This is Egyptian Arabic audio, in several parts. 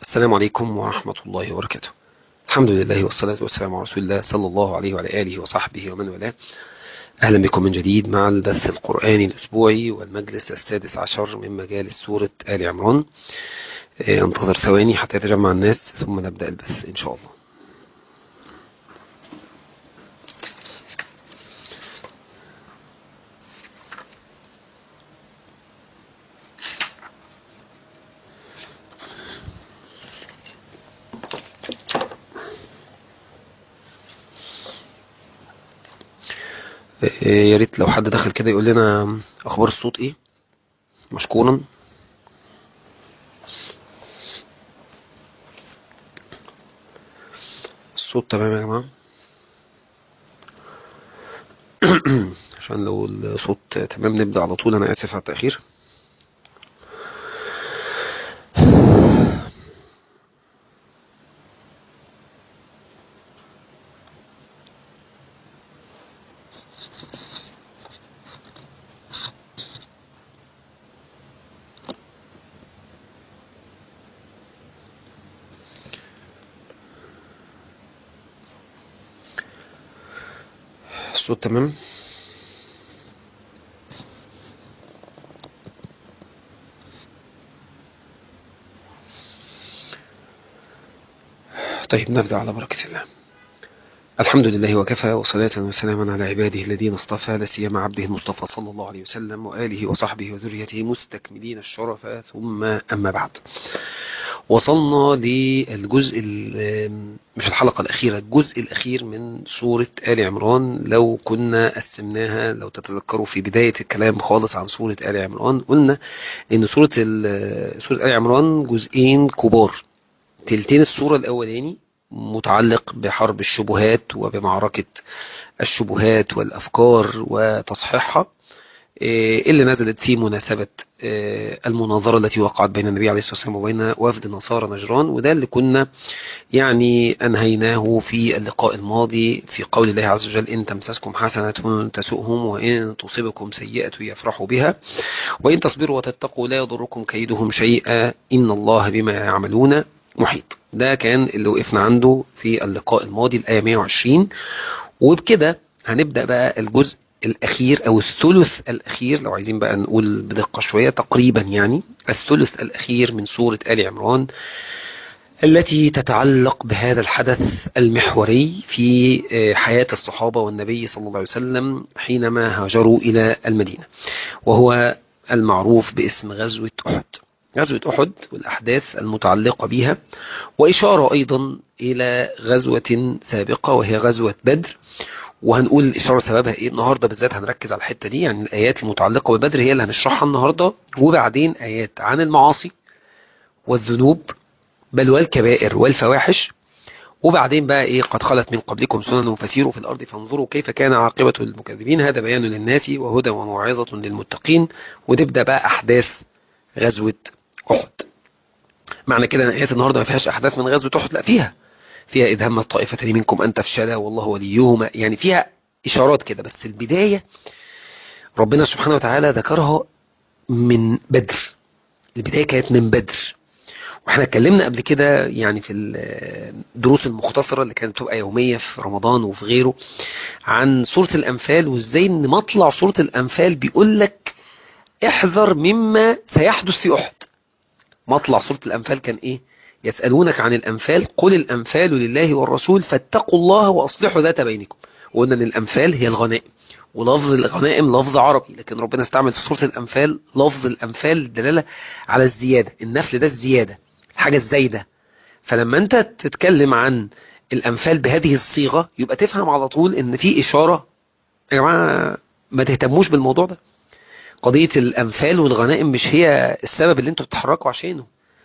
السلام عليكم ورحمة الله وبركاته الحمد لله والصلاة والسلام على رسول الله صلى الله عليه وعلى آله وصحبه ومن والاه أهلا بكم من جديد مع الدرس القرآني الأسبوعي والمجلس السادس عشر من مجالس سورة آل عمران آه، انتظر ثواني حتى يتجمع الناس ثم نبدأ البث إن شاء الله آه، يا ريت لو حد دخل كده يقول لنا أخبار الصوت إيه مشكورا الصوت تمام يا جماعة عشان لو الصوت تمام نبدأ على طول أنا آسف على التأخير الصوت تمام طيب نبدأ على بركة الله الحمد لله وكفى وصلاة وسلاما على عباده الذين اصطفى لا سيما عبده المصطفى صلى الله عليه وسلم وآله وصحبه وذريته مستكملين الشرف ثم أما بعد وصلنا للجزء ال- مش الحلقة الأخيرة الجزء الأخير من سورة آل عمران لو كنا قسمناها لو تتذكروا في بداية الكلام خالص عن سورة آل عمران قلنا إن سورة ال- سورة آل عمران جزئين كبار تلتين السورة الأولاني متعلق بحرب الشبهات وبمعركة الشبهات والأفكار وتصحيحها إيه، اللي نزلت في مناسبة إيه، المناظرة التي وقعت بين النبي عليه الصلاة والسلام وبين وفد نصارى نجران وده اللي كنا يعني أنهيناه في اللقاء الماضي في قول الله عز وجل إن تمسسكم حسنة تسؤهم وإن تصبكم سيئة يفرحوا بها وإن تصبروا وتتقوا لا يضركم كيدهم شيئا إن الله بما يعملون محيط ده كان اللي وقفنا عنده في اللقاء الماضي الآية 120 وبكده هنبدأ بقى الجزء الأخير أو الثلث الأخير لو عايزين بقى نقول بدقة شوية تقريبا يعني الثلث الأخير من سورة آل عمران التي تتعلق بهذا الحدث المحوري في آه، حياة الصحابة والنبي صلى الله عليه وسلم حينما هاجروا إلى المدينة وهو المعروف باسم غزوة أحد غزوة أحد والأحداث المتعلقة بها وإشارة أيضا إلى غزوة سابقة وهي غزوة بدر وهنقول الإشارة سببها إيه النهاردة بالذات هنركز على الحتة دي يعني الآيات المتعلقة ببدر هي اللي هنشرحها النهاردة وبعدين آيات عن المعاصي والذنوب بل والكبائر والفواحش وبعدين بقى ايه قد خلت من قبلكم سنن فسيروا في الارض فانظروا كيف كان عاقبه المكذبين هذا بيان للناس وهدى وموعظه للمتقين ونبدا بقى احداث غزوه احد معنى كده ان ايات النهارده ما فيهاش احداث من غزوه احد لا فيها فيها اذ هم الطائفتين منكم ان تفشلا والله وليهما يعني فيها اشارات كده بس البدايه ربنا سبحانه وتعالى ذكرها من بدر البدايه كانت من بدر واحنا اتكلمنا قبل كده يعني في الدروس المختصرة اللي كانت بتبقى يومية في رمضان وفي غيره عن سورة الأنفال وازاي ان مطلع سورة الأنفال بيقول لك احذر مما سيحدث في أحد مطلع سورة الأنفال كان ايه يسألونك عن الأنفال قل الأنفال لله والرسول فاتقوا الله وأصلحوا ذات بينكم وقلنا ان الأنفال هي الغنائم ولفظ الغنائم لفظ عربي لكن ربنا استعمل في سورة الأنفال لفظ الأنفال الدلالة على الزيادة النفل ده الزيادة الحاجة الزايدة فلما انت تتكلم عن الأنفال بهذه الصيغة يبقى تفهم على طول ان في إشارة يا جماعة ما تهتموش بالموضوع ده قضية الأنفال والغنائم مش هي السبب اللي انتوا بتتحركوا عشانه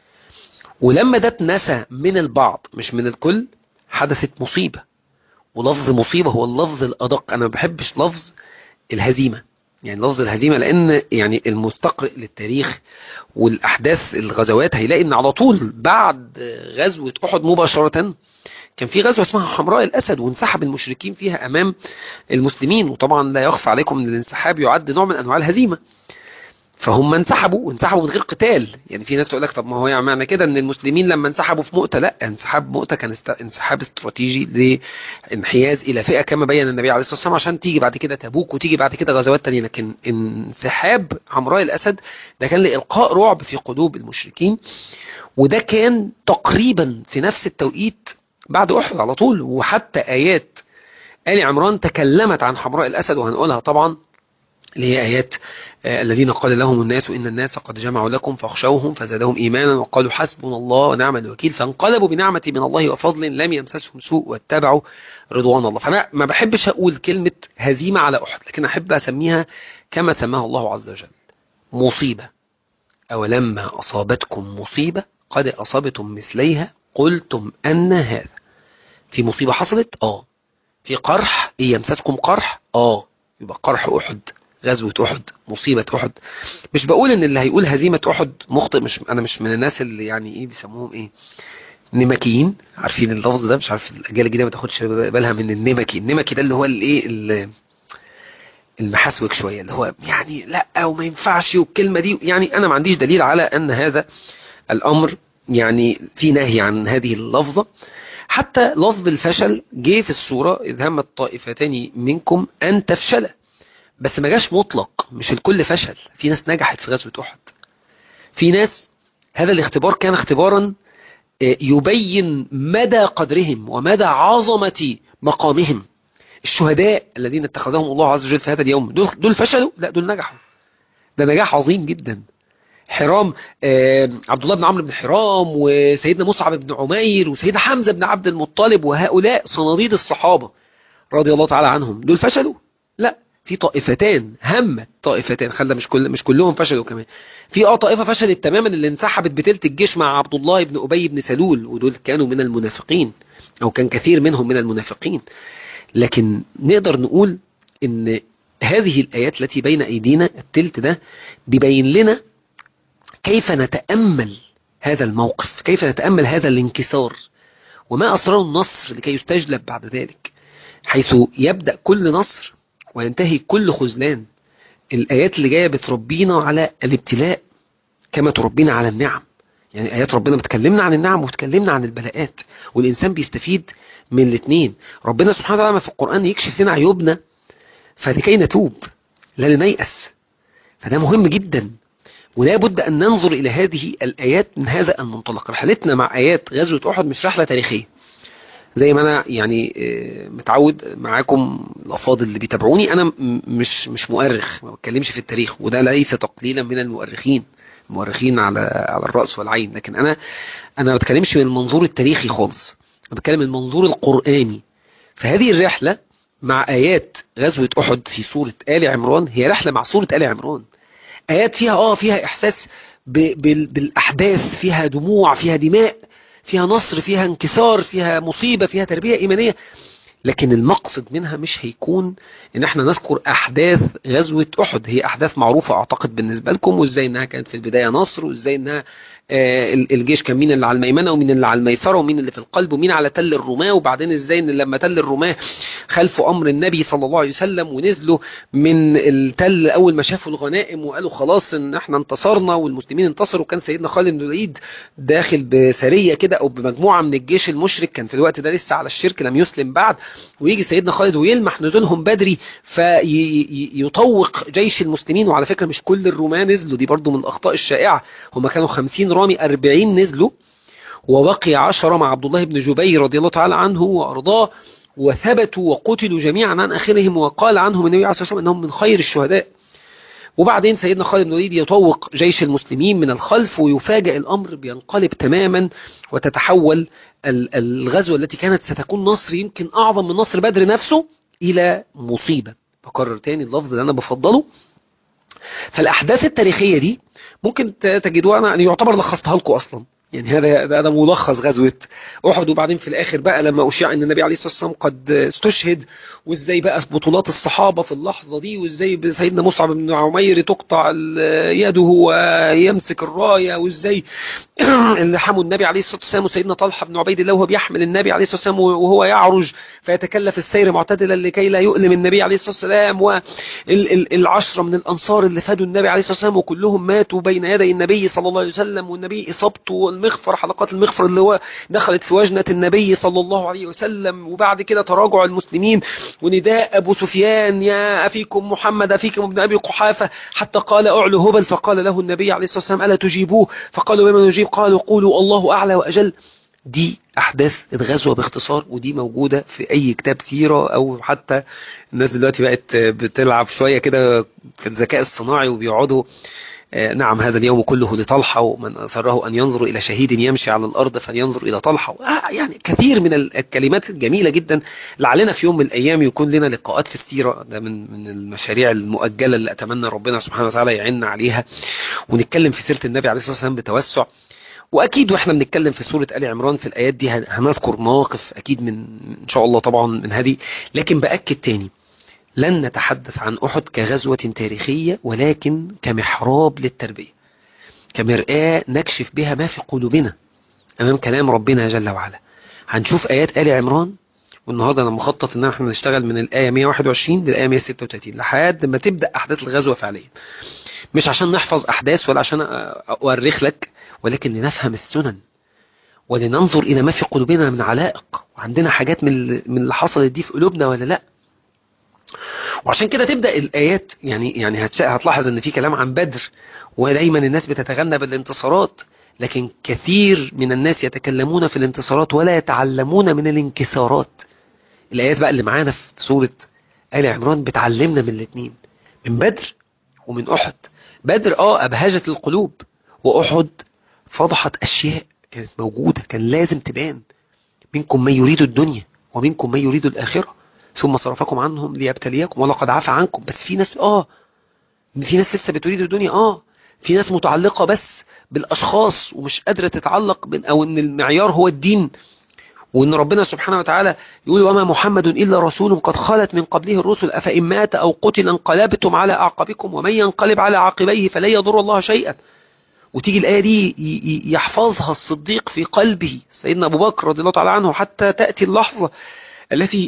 ولما ده اتنسى من البعض مش من الكل حدثت مصيبة ولفظ مصيبة هو اللفظ الأدق أنا ما بحبش لفظ الهزيمة يعني لفظ الهزيمة لأن يعني المستقرئ للتاريخ والأحداث الغزوات هيلاقي إن على طول بعد غزوة أحد مباشرة كان في غزوة اسمها حمراء الأسد وانسحب المشركين فيها أمام المسلمين وطبعا لا يخفى عليكم أن الانسحاب يعد نوع من أنواع الهزيمة فهم انسحبوا وانسحبوا من غير قتال يعني في ناس تقول لك طب ما هو يعني معنى كده ان المسلمين لما انسحبوا في مؤتة لا انسحاب مؤتة كان است... انسحاب استراتيجي لانحياز الى فئة كما بين النبي عليه الصلاة والسلام عشان تيجي بعد كده تبوك وتيجي بعد كده غزوات تانية لكن انسحاب عمراء الاسد ده كان لإلقاء رعب في قلوب المشركين وده كان تقريبا في نفس التوقيت بعد احد على طول وحتى ايات آل عمران تكلمت عن حمراء الاسد وهنقولها طبعا اللي هي آيات الذين قال لهم الناس إن الناس قد جمعوا لكم فاخشوهم فزادهم إيمانا وقالوا حسبنا الله ونعم الوكيل فانقلبوا بنعمة من الله وفضل لم يمسسهم سوء واتبعوا رضوان الله فأنا ما بحبش أقول كلمة هزيمة على أحد لكن أحب أسميها كما سماها الله عز وجل مصيبة أولما أصابتكم مصيبة قد أصابتم مثليها قلتم أن هذا في مصيبة حصلت آه في قرح إيه يمسسكم قرح آه يبقى قرح أحد غزوة أحد مصيبة أحد مش بقول ان اللي هيقول هزيمة أحد مخطئ مش انا مش من الناس اللي يعني ايه بيسموهم ايه نمكيين عارفين اللفظ ده مش عارف الاجيال الجديده ما تاخدش بالها من النمكي النمكي ده اللي هو الايه المحاسوك شويه اللي هو يعني لا وما ينفعش والكلمه دي يعني انا ما عنديش دليل على ان هذا الامر يعني في نهي عن هذه اللفظه حتى لفظ الفشل جه في السوره اذ همت طائفتان منكم ان تفشلا بس ما جاش مطلق مش الكل فشل في ناس نجحت في غزوة أحد في ناس هذا الاختبار كان اختبارا يبين مدى قدرهم ومدى عظمة مقامهم الشهداء الذين اتخذهم الله عز وجل في هذا اليوم دول, دول فشلوا لا دول نجحوا ده نجاح عظيم جدا حرام عبد الله بن عمرو بن حرام وسيدنا مصعب بن عمير وسيدنا حمزة بن عبد المطلب وهؤلاء صناديد الصحابة رضي الله تعالى عنهم دول فشلوا لا في طائفتان همت طائفتان خلى مش كل مش كلهم فشلوا كمان في اه طائفه فشلت تماما اللي انسحبت بتلت الجيش مع عبد الله بن ابي بن سلول ودول كانوا من المنافقين او كان كثير منهم من المنافقين لكن نقدر نقول ان هذه الايات التي بين ايدينا التلت ده بيبين لنا كيف نتامل هذا الموقف كيف نتامل هذا الانكسار وما اسرار النصر لكي يستجلب بعد ذلك حيث يبدا كل نصر وينتهي كل خذلان الآيات اللي جاية بتربينا على الابتلاء كما تربينا على النعم يعني آيات ربنا بتكلمنا عن النعم وبتكلمنا عن البلاءات والإنسان بيستفيد من الاثنين ربنا سبحانه وتعالى في القرآن يكشف لنا عيوبنا فلكي نتوب لا لنيأس فده مهم جدا ولا بد أن ننظر إلى هذه الآيات من هذا المنطلق رحلتنا مع آيات غزوة أحد مش رحلة تاريخية زي ما انا يعني متعود معاكم الافاضل اللي بيتابعوني انا مش مش مؤرخ ما بتكلمش في التاريخ وده ليس تقليلا من المؤرخين المؤرخين على على الراس والعين لكن انا انا ما بتكلمش من المنظور التاريخي خالص انا بتكلم من المنظور القراني فهذه الرحله مع ايات غزوه احد في سوره ال عمران هي رحله مع سوره ال عمران ايات فيها اه فيها احساس بالاحداث فيها دموع فيها دماء فيها نصر فيها انكسار فيها مصيبة فيها تربية إيمانية لكن المقصد منها مش هيكون ان احنا نذكر احداث غزوة احد هي احداث معروفة اعتقد بالنسبة لكم وازاي انها كانت في البداية نصر وازاي انها آه الجيش كان مين اللي على الميمنة ومين اللي على الميسرة ومين اللي في القلب ومين على تل الرماة وبعدين ازاي ان لما تل الرماة خلفوا امر النبي صلى الله عليه وسلم ونزلوا من التل اول ما شافوا الغنائم وقالوا خلاص ان احنا انتصرنا والمسلمين انتصروا كان سيدنا خالد بن الوليد داخل بسرية كده او بمجموعة من الجيش المشرك كان في الوقت ده لسه على الشرك لم يسلم بعد ويجي سيدنا خالد ويلمح نزولهم بدري فيطوق جيش المسلمين وعلى فكرة مش كل الرومان نزلوا دي برضو من الأخطاء الشائعة هم كانوا 50 رامي 40 نزلوا وبقي عشرة مع عبد الله بن جبير رضي الله تعالى عنه وأرضاه وثبتوا وقتلوا جميعا عن آخرهم وقال عنهم النبي عليه الصلاة والسلام أنهم من خير الشهداء وبعدين سيدنا خالد بن الوليد يطوق جيش المسلمين من الخلف ويفاجئ الأمر بينقلب تماما وتتحول الغزوة التي كانت ستكون نصر يمكن أعظم من نصر بدر نفسه إلى مصيبة بكرر تاني اللفظ اللي أنا بفضله فالأحداث التاريخية دي ممكن تجدوها أنا يعتبر لخصتها لكم أصلا يعني هذا هذا ملخص غزوة أحد وبعدين في الآخر بقى لما أشيع أن النبي عليه الصلاة والسلام قد استشهد وإزاي بقى بطولات الصحابة في اللحظة دي وإزاي سيدنا مصعب بن عمير تقطع يده ويمسك الراية وإزاي اللي حموا النبي عليه الصلاة والسلام وسيدنا طلحة بن عبيد الله وهو بيحمل النبي عليه الصلاة والسلام وهو يعرج فيتكلف السير معتدلا لكي لا يؤلم النبي عليه الصلاة والسلام والعشرة من الأنصار اللي فادوا النبي عليه الصلاة والسلام وكلهم ماتوا بين يدي النبي صلى الله عليه وسلم والنبي إصابته المغفر حلقات المغفر اللي هو دخلت في وجنة النبي صلى الله عليه وسلم وبعد كده تراجع المسلمين ونداء أبو سفيان يا أفيكم محمد أفيكم ابن أبي قحافة حتى قال أعلو هبل فقال له النبي عليه الصلاة والسلام ألا تجيبوه فقالوا بما نجيب قالوا قولوا الله أعلى وأجل دي أحداث الغزوة باختصار ودي موجودة في أي كتاب سيرة أو حتى الناس دلوقتي بقت بتلعب شوية كده في الذكاء الصناعي وبيقعدوا نعم هذا اليوم كله لطلحة ومن أسره أن ينظر إلى شهيد يمشي على الأرض فلينظر إلى طلحة يعني كثير من الكلمات الجميلة جدا لعلنا في يوم من الأيام يكون لنا لقاءات في السيرة ده من من المشاريع المؤجلة اللي أتمنى ربنا سبحانه وتعالى يعيننا عليها ونتكلم في سيرة النبي عليه الصلاة والسلام بتوسع واكيد واحنا بنتكلم في سوره ال عمران في الايات دي هنذكر مواقف اكيد من ان شاء الله طبعا من هذه لكن باكد تاني لن نتحدث عن احد كغزوه تاريخيه ولكن كمحراب للتربيه كمرآة نكشف بها ما في قلوبنا امام كلام ربنا جل وعلا هنشوف ايات ال عمران والنهارده انا مخطط ان احنا نشتغل من الايه 121 للايه 136 لحد ما تبدا احداث الغزوه فعليا مش عشان نحفظ احداث ولا عشان اؤرخ لك ولكن لنفهم السنن ولننظر إلى ما في قلوبنا من علائق وعندنا حاجات من من اللي حصلت دي في قلوبنا ولا لا وعشان كده تبدأ الآيات يعني يعني هتلاحظ ان في كلام عن بدر ودايما الناس بتتغنى بالانتصارات لكن كثير من الناس يتكلمون في الانتصارات ولا يتعلمون من الانكسارات الآيات بقى اللي معانا في سورة آل عمران بتعلمنا من الاثنين من بدر ومن أحد بدر اه أبهجت القلوب وأحد فضحت أشياء كانت موجودة كان لازم تبان منكم من يريد الدنيا ومنكم من يريد الآخرة ثم صرفكم عنهم ليبتليكم ولقد عفى عنكم بس في ناس آه في ناس لسه بتريد الدنيا آه في ناس متعلقة بس بالأشخاص ومش قادرة تتعلق بين أو إن المعيار هو الدين وإن ربنا سبحانه وتعالى يقول وما محمد إلا رسول قد خلت من قبله الرسل أفإن مات أو قتل انقلبتم على أعقابكم ومن ينقلب على عقبيه فلن يضر الله شيئا وتيجي الآية دي يحفظها الصديق في قلبه سيدنا أبو بكر رضي الله تعالى عنه حتى تأتي اللحظة التي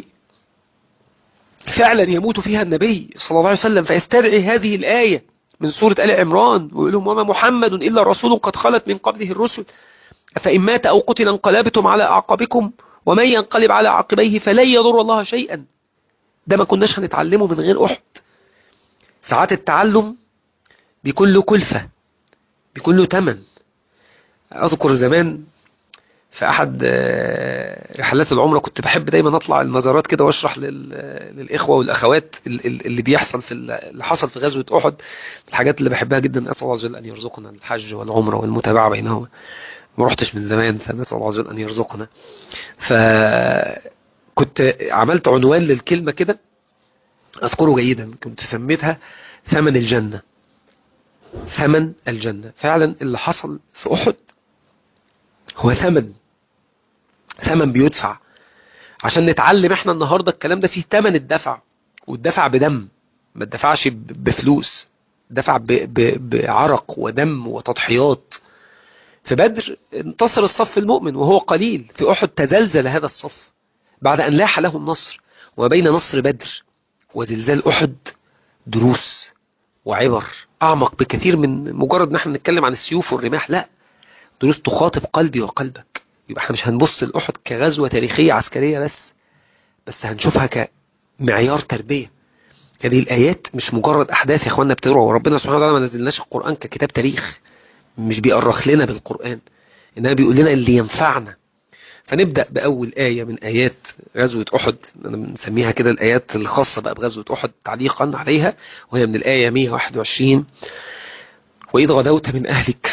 فعلا يموت فيها النبي صلى الله عليه وسلم فيستدعي هذه الآية من سورة آل عمران ويقول لهم وما محمد إلا رسول قد خلت من قبله الرسل فإن مات أو قتل انقلبتم على أعقابكم ومن ينقلب على عقبيه فلن يضر الله شيئا ده ما كناش هنتعلمه من غير أحد ساعات التعلم بيكون له كلفة بيكون له تمن أذكر زمان في أحد رحلات العمرة كنت بحب دايما أطلع المزارات كده وأشرح للإخوة والأخوات اللي بيحصل في اللي حصل في غزوة أحد الحاجات اللي بحبها جدا أسأل الله عز وجل أن يرزقنا الحج والعمرة والمتابعة بينهما ما رحتش من زمان فنسأل الله عز وجل أن يرزقنا فكنت عملت عنوان للكلمة كده أذكره جيدا كنت سميتها ثمن الجنة ثمن الجنة فعلا اللي حصل في أحد هو ثمن ثمن بيدفع عشان نتعلم احنا النهاردة الكلام ده فيه ثمن الدفع والدفع بدم ما الدفعش بفلوس دفع بعرق ودم وتضحيات في بدر انتصر الصف المؤمن وهو قليل في أحد تزلزل هذا الصف بعد أن لاح له النصر وما بين نصر بدر وزلزال أحد دروس وعبر أعمق بكثير من مجرد نحن نتكلم عن السيوف والرماح لا دروس تخاطب قلبي وقلبك يبقى احنا مش هنبص لأحد كغزوة تاريخية عسكرية بس بس هنشوفها كمعيار تربية هذه الآيات مش مجرد أحداث يا إخواننا بتقرأ وربنا سبحانه وتعالى ما نزلناش القرآن ككتاب تاريخ مش بيأرخ لنا بالقرآن إنما بيقول لنا اللي ينفعنا فنبدأ بأول آية من آيات غزوة أحد أنا بنسميها كده الآيات الخاصة بقى بغزوة أحد تعليقا عليها وهي من الآية 121 وإذ غدوت من أهلك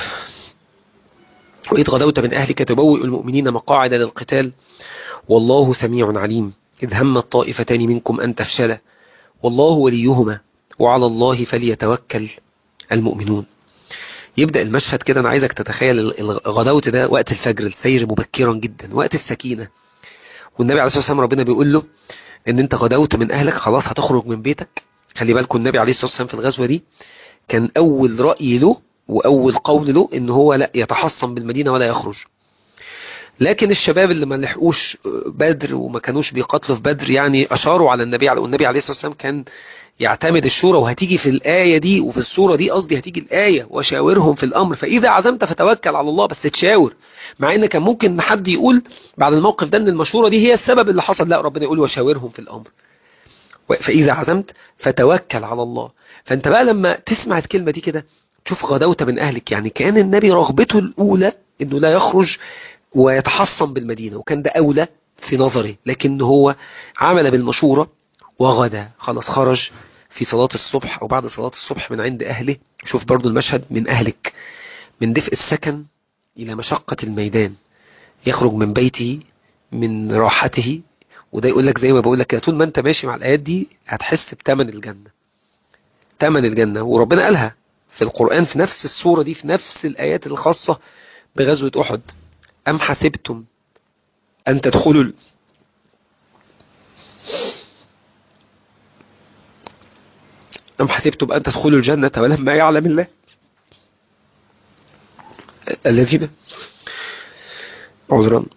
وإذ غدوت من أهلك تبوئ المؤمنين مقاعد للقتال والله سميع عليم إذ هم الطائفتان منكم أن تفشلا والله وليهما وعلى الله فليتوكل المؤمنون يبدأ المشهد كده أنا عايزك تتخيل الغداوة ده وقت الفجر السير مبكرا جدا وقت السكينة والنبي عليه الصلاة والسلام ربنا بيقول له ان انت غدوت من اهلك خلاص هتخرج من بيتك خلي بالكم النبي عليه الصلاة والسلام في الغزوة دي كان اول رأي له واول قول له ان هو لا يتحصن بالمدينة ولا يخرج لكن الشباب اللي ما لحقوش بدر وما كانوش بيقاتلوا في بدر يعني اشاروا على النبي على النبي عليه الصلاة والسلام كان يعتمد الشورى وهتيجي في الآية دي وفي السورة دي قصدي هتيجي الآية وشاورهم في الأمر فإذا عزمت فتوكل على الله بس تشاور مع ان كان ممكن حد يقول بعد الموقف ده ان المشورة دي هي السبب اللي حصل لا ربنا يقول وشاورهم في الأمر فإذا عزمت فتوكل على الله فأنت بقى لما تسمع الكلمة دي كده تشوف غدوة من أهلك يعني كان النبي رغبته الأولى أنه لا يخرج ويتحصن بالمدينة وكان ده أولى في نظري لكن هو عمل بالمشورة وغدا خلاص خرج في صلاة الصبح أو بعد صلاة الصبح من عند أهله شوف برضو المشهد من أهلك من دفء السكن إلى مشقة الميدان يخرج من بيته من راحته وده يقول لك زي ما بقول لك طول ما انت ماشي مع الآيات دي هتحس بتمن الجنة تمن الجنة وربنا قالها في القرآن في نفس السورة دي في نفس الآيات الخاصة بغزوة أحد أم حسبتم أن تدخلوا أم حسبتم أن تدخلوا الجنة ولما يعلم الله الذين عذرا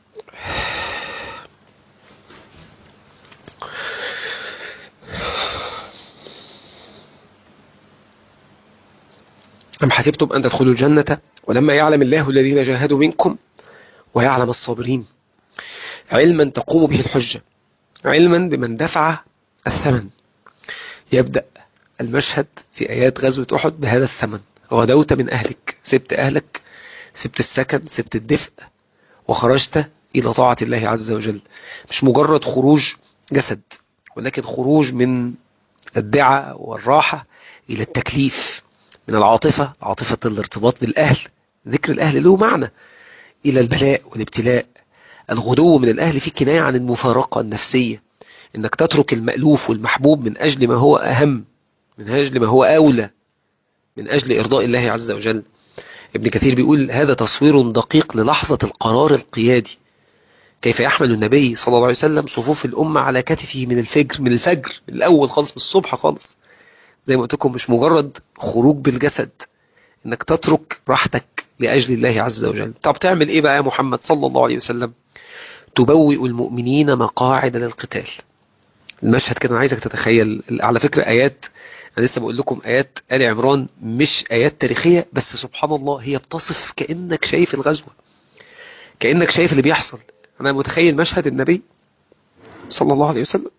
أم حسبتم أن تدخلوا الجنة ولما يعلم الله الذين جاهدوا منكم ويعلم الصابرين علما تقوم به الحجة علما بمن دفع الثمن يبدأ المشهد في آيات غزوة أحد بهذا الثمن غدوت من أهلك سبت أهلك سبت السكن سبت الدفء وخرجت إلى طاعة الله عز وجل مش مجرد خروج جسد ولكن خروج من الدعة والراحة إلى التكليف من العاطفة عاطفة الارتباط بالأهل ذكر الأهل له معنى إلى البلاء والابتلاء الغدو من الأهل في كناية عن المفارقة النفسية إنك تترك المألوف والمحبوب من أجل ما هو أهم من أجل ما هو أولى من أجل إرضاء الله عز وجل ابن كثير بيقول هذا تصوير دقيق للحظة القرار القيادي كيف يحمل النبي صلى الله عليه وسلم صفوف الأمة على كتفه من الفجر من الفجر من الأول خالص من الصبح خالص زي ما قلت لكم مش مجرد خروج بالجسد انك تترك راحتك لأجل الله عز وجل طب تعمل ايه بقى يا محمد صلى الله عليه وسلم تبوئ المؤمنين مقاعد للقتال المشهد كده انا عايزك تتخيل على فكرة ايات انا لسه بقول لكم ايات آل عمران مش ايات تاريخية بس سبحان الله هي بتصف كأنك شايف الغزوة كأنك شايف اللي بيحصل انا متخيل مشهد النبي صلى الله عليه وسلم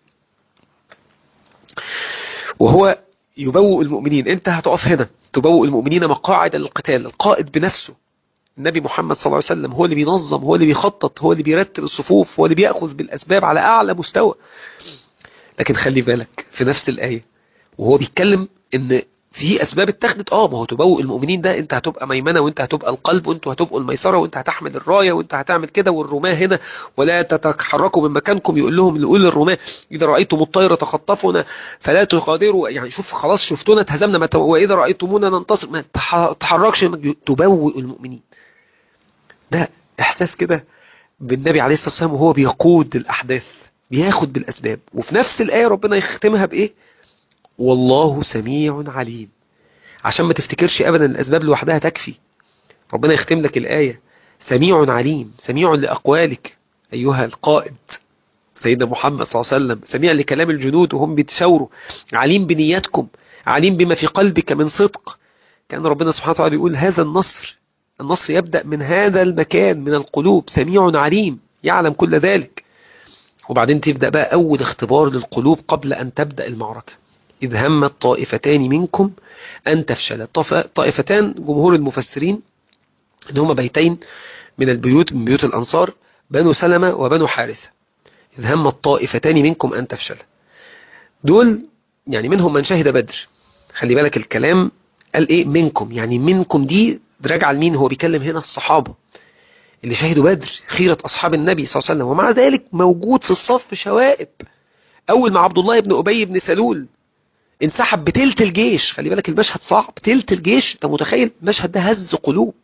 وهو يبوء المؤمنين انت هتقف هنا تبوء المؤمنين مقاعد للقتال القائد بنفسه النبي محمد صلى الله عليه وسلم هو اللي بينظم هو اللي بيخطط هو اللي بيرتب الصفوف هو اللي بيأخذ بالأسباب على أعلى مستوى لكن خلي بالك في نفس الآية وهو بيتكلم ان في اسباب اتخذت اه ما هو تبوء المؤمنين ده انت هتبقى ميمنه وانت هتبقى القلب وانتوا هتبقوا الميسره وانت هتحمل الرايه وانت هتعمل كده والرماه هنا ولا تتحركوا من مكانكم يقول لهم يقول للرماه اذا رايتم الطير تخطفنا فلا تغادروا يعني شوف خلاص شفتونا اتهزمنا واذا رايتمونا ننتصر ما تحركش تبوء المؤمنين ده احساس كده بالنبي عليه الصلاه والسلام وهو بيقود الاحداث بياخد بالاسباب وفي نفس الايه ربنا يختمها بايه والله سميع عليم عشان ما تفتكرش ابدا الاسباب لوحدها تكفي ربنا يختم لك الايه سميع عليم سميع لاقوالك ايها القائد سيدنا محمد صلى الله عليه وسلم سميع لكلام الجنود وهم بيتشاوروا عليم بنياتكم عليم بما في قلبك من صدق كان ربنا سبحانه وتعالى بيقول هذا النصر النصر يبدأ من هذا المكان من القلوب سميع عليم يعلم كل ذلك وبعدين تبدأ بقى أول اختبار للقلوب قبل أن تبدأ المعركة إذ هم الطائفتان منكم أن تفشل طائفتان جمهور المفسرين إن هما بيتين من البيوت من بيوت الأنصار بنو سلمة وبنو حارثة إذ هم الطائفتان منكم أن تفشل دول يعني منهم من شهد بدر خلي بالك الكلام قال إيه منكم يعني منكم دي راجع لمين هو بيكلم هنا الصحابة اللي شهدوا بدر خيرة أصحاب النبي صلى الله عليه وسلم ومع ذلك موجود في الصف شوائب أول مع عبد الله بن أبي بن سلول انسحب بتلت الجيش خلي بالك المشهد صعب تلت الجيش انت متخيل المشهد ده هز قلوب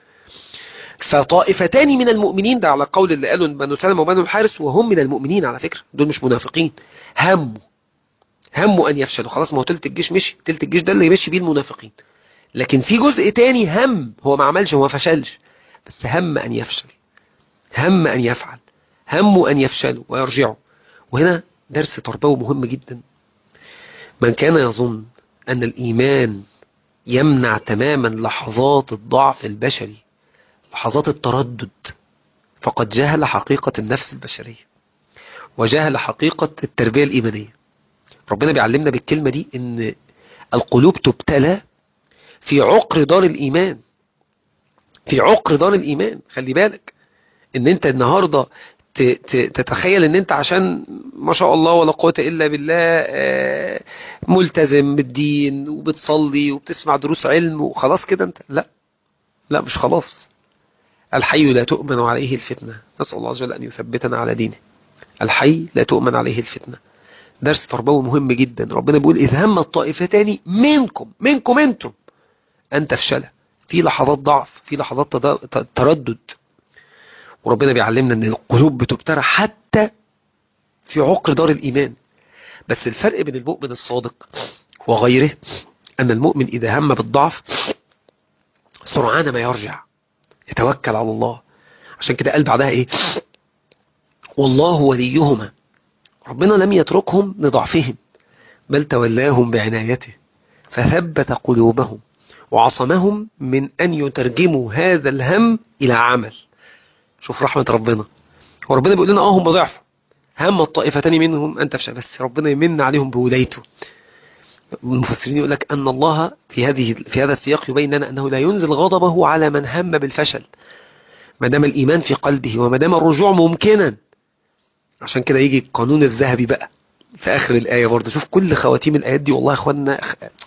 فطائفتان من المؤمنين ده على قول اللي قالوا بنو سلمة وبنو الحارس وهم من المؤمنين على فكرة دول مش منافقين هموا هموا ان يفشلوا خلاص ما هو تلت الجيش مشي تلت الجيش ده اللي مشي بيه المنافقين لكن في جزء تاني هم هو ما عملش هو ما فشلش بس هم ان يفشل هم ان يفعل هموا ان يفشلوا ويرجعوا وهنا درس تربوي مهم جدا من كان يظن ان الايمان يمنع تماما لحظات الضعف البشري لحظات التردد فقد جهل حقيقة النفس البشرية وجهل حقيقة التربية الإيمانية ربنا بيعلمنا بالكلمة دي ان القلوب تبتلى في عقر دار الإيمان في عقر دار الإيمان خلي بالك ان انت النهاردة تتخيل ان انت عشان ما شاء الله ولا قوة الا بالله ملتزم بالدين وبتصلي وبتسمع دروس علم وخلاص كده انت لا لا مش خلاص الحي لا تؤمن عليه الفتنة نسأل الله عز وجل أن يثبتنا على دينه الحي لا تؤمن عليه الفتنة درس تربوي مهم جدا ربنا بيقول إذ هم الطائفتان منكم منكم انتم أن تفشل في لحظات ضعف في لحظات تردد وربنا بيعلمنا أن القلوب بتبترى حتى في عقر دار الإيمان بس الفرق بين المؤمن الصادق وغيره أن المؤمن إذا هم بالضعف سرعان ما يرجع يتوكل على الله عشان كده قال بعدها ايه والله وليهما ربنا لم يتركهم لضعفهم بل تولاهم بعنايته فثبت قلوبهم وعصمهم من أن يترجموا هذا الهم إلى عمل شوف رحمة ربنا وربنا بيقول لنا اه هم ضعف هم الطائفتان منهم أن تفشل بس ربنا يمن عليهم بولايته المفسرين يقول لك أن الله في هذه في هذا السياق يبين لنا أنه لا ينزل غضبه على من هم بالفشل ما دام الإيمان في قلبه وما دام الرجوع ممكنا عشان كده يجي القانون الذهبي بقى في آخر الآية برضه شوف كل خواتيم الآيات دي والله يا أخوانا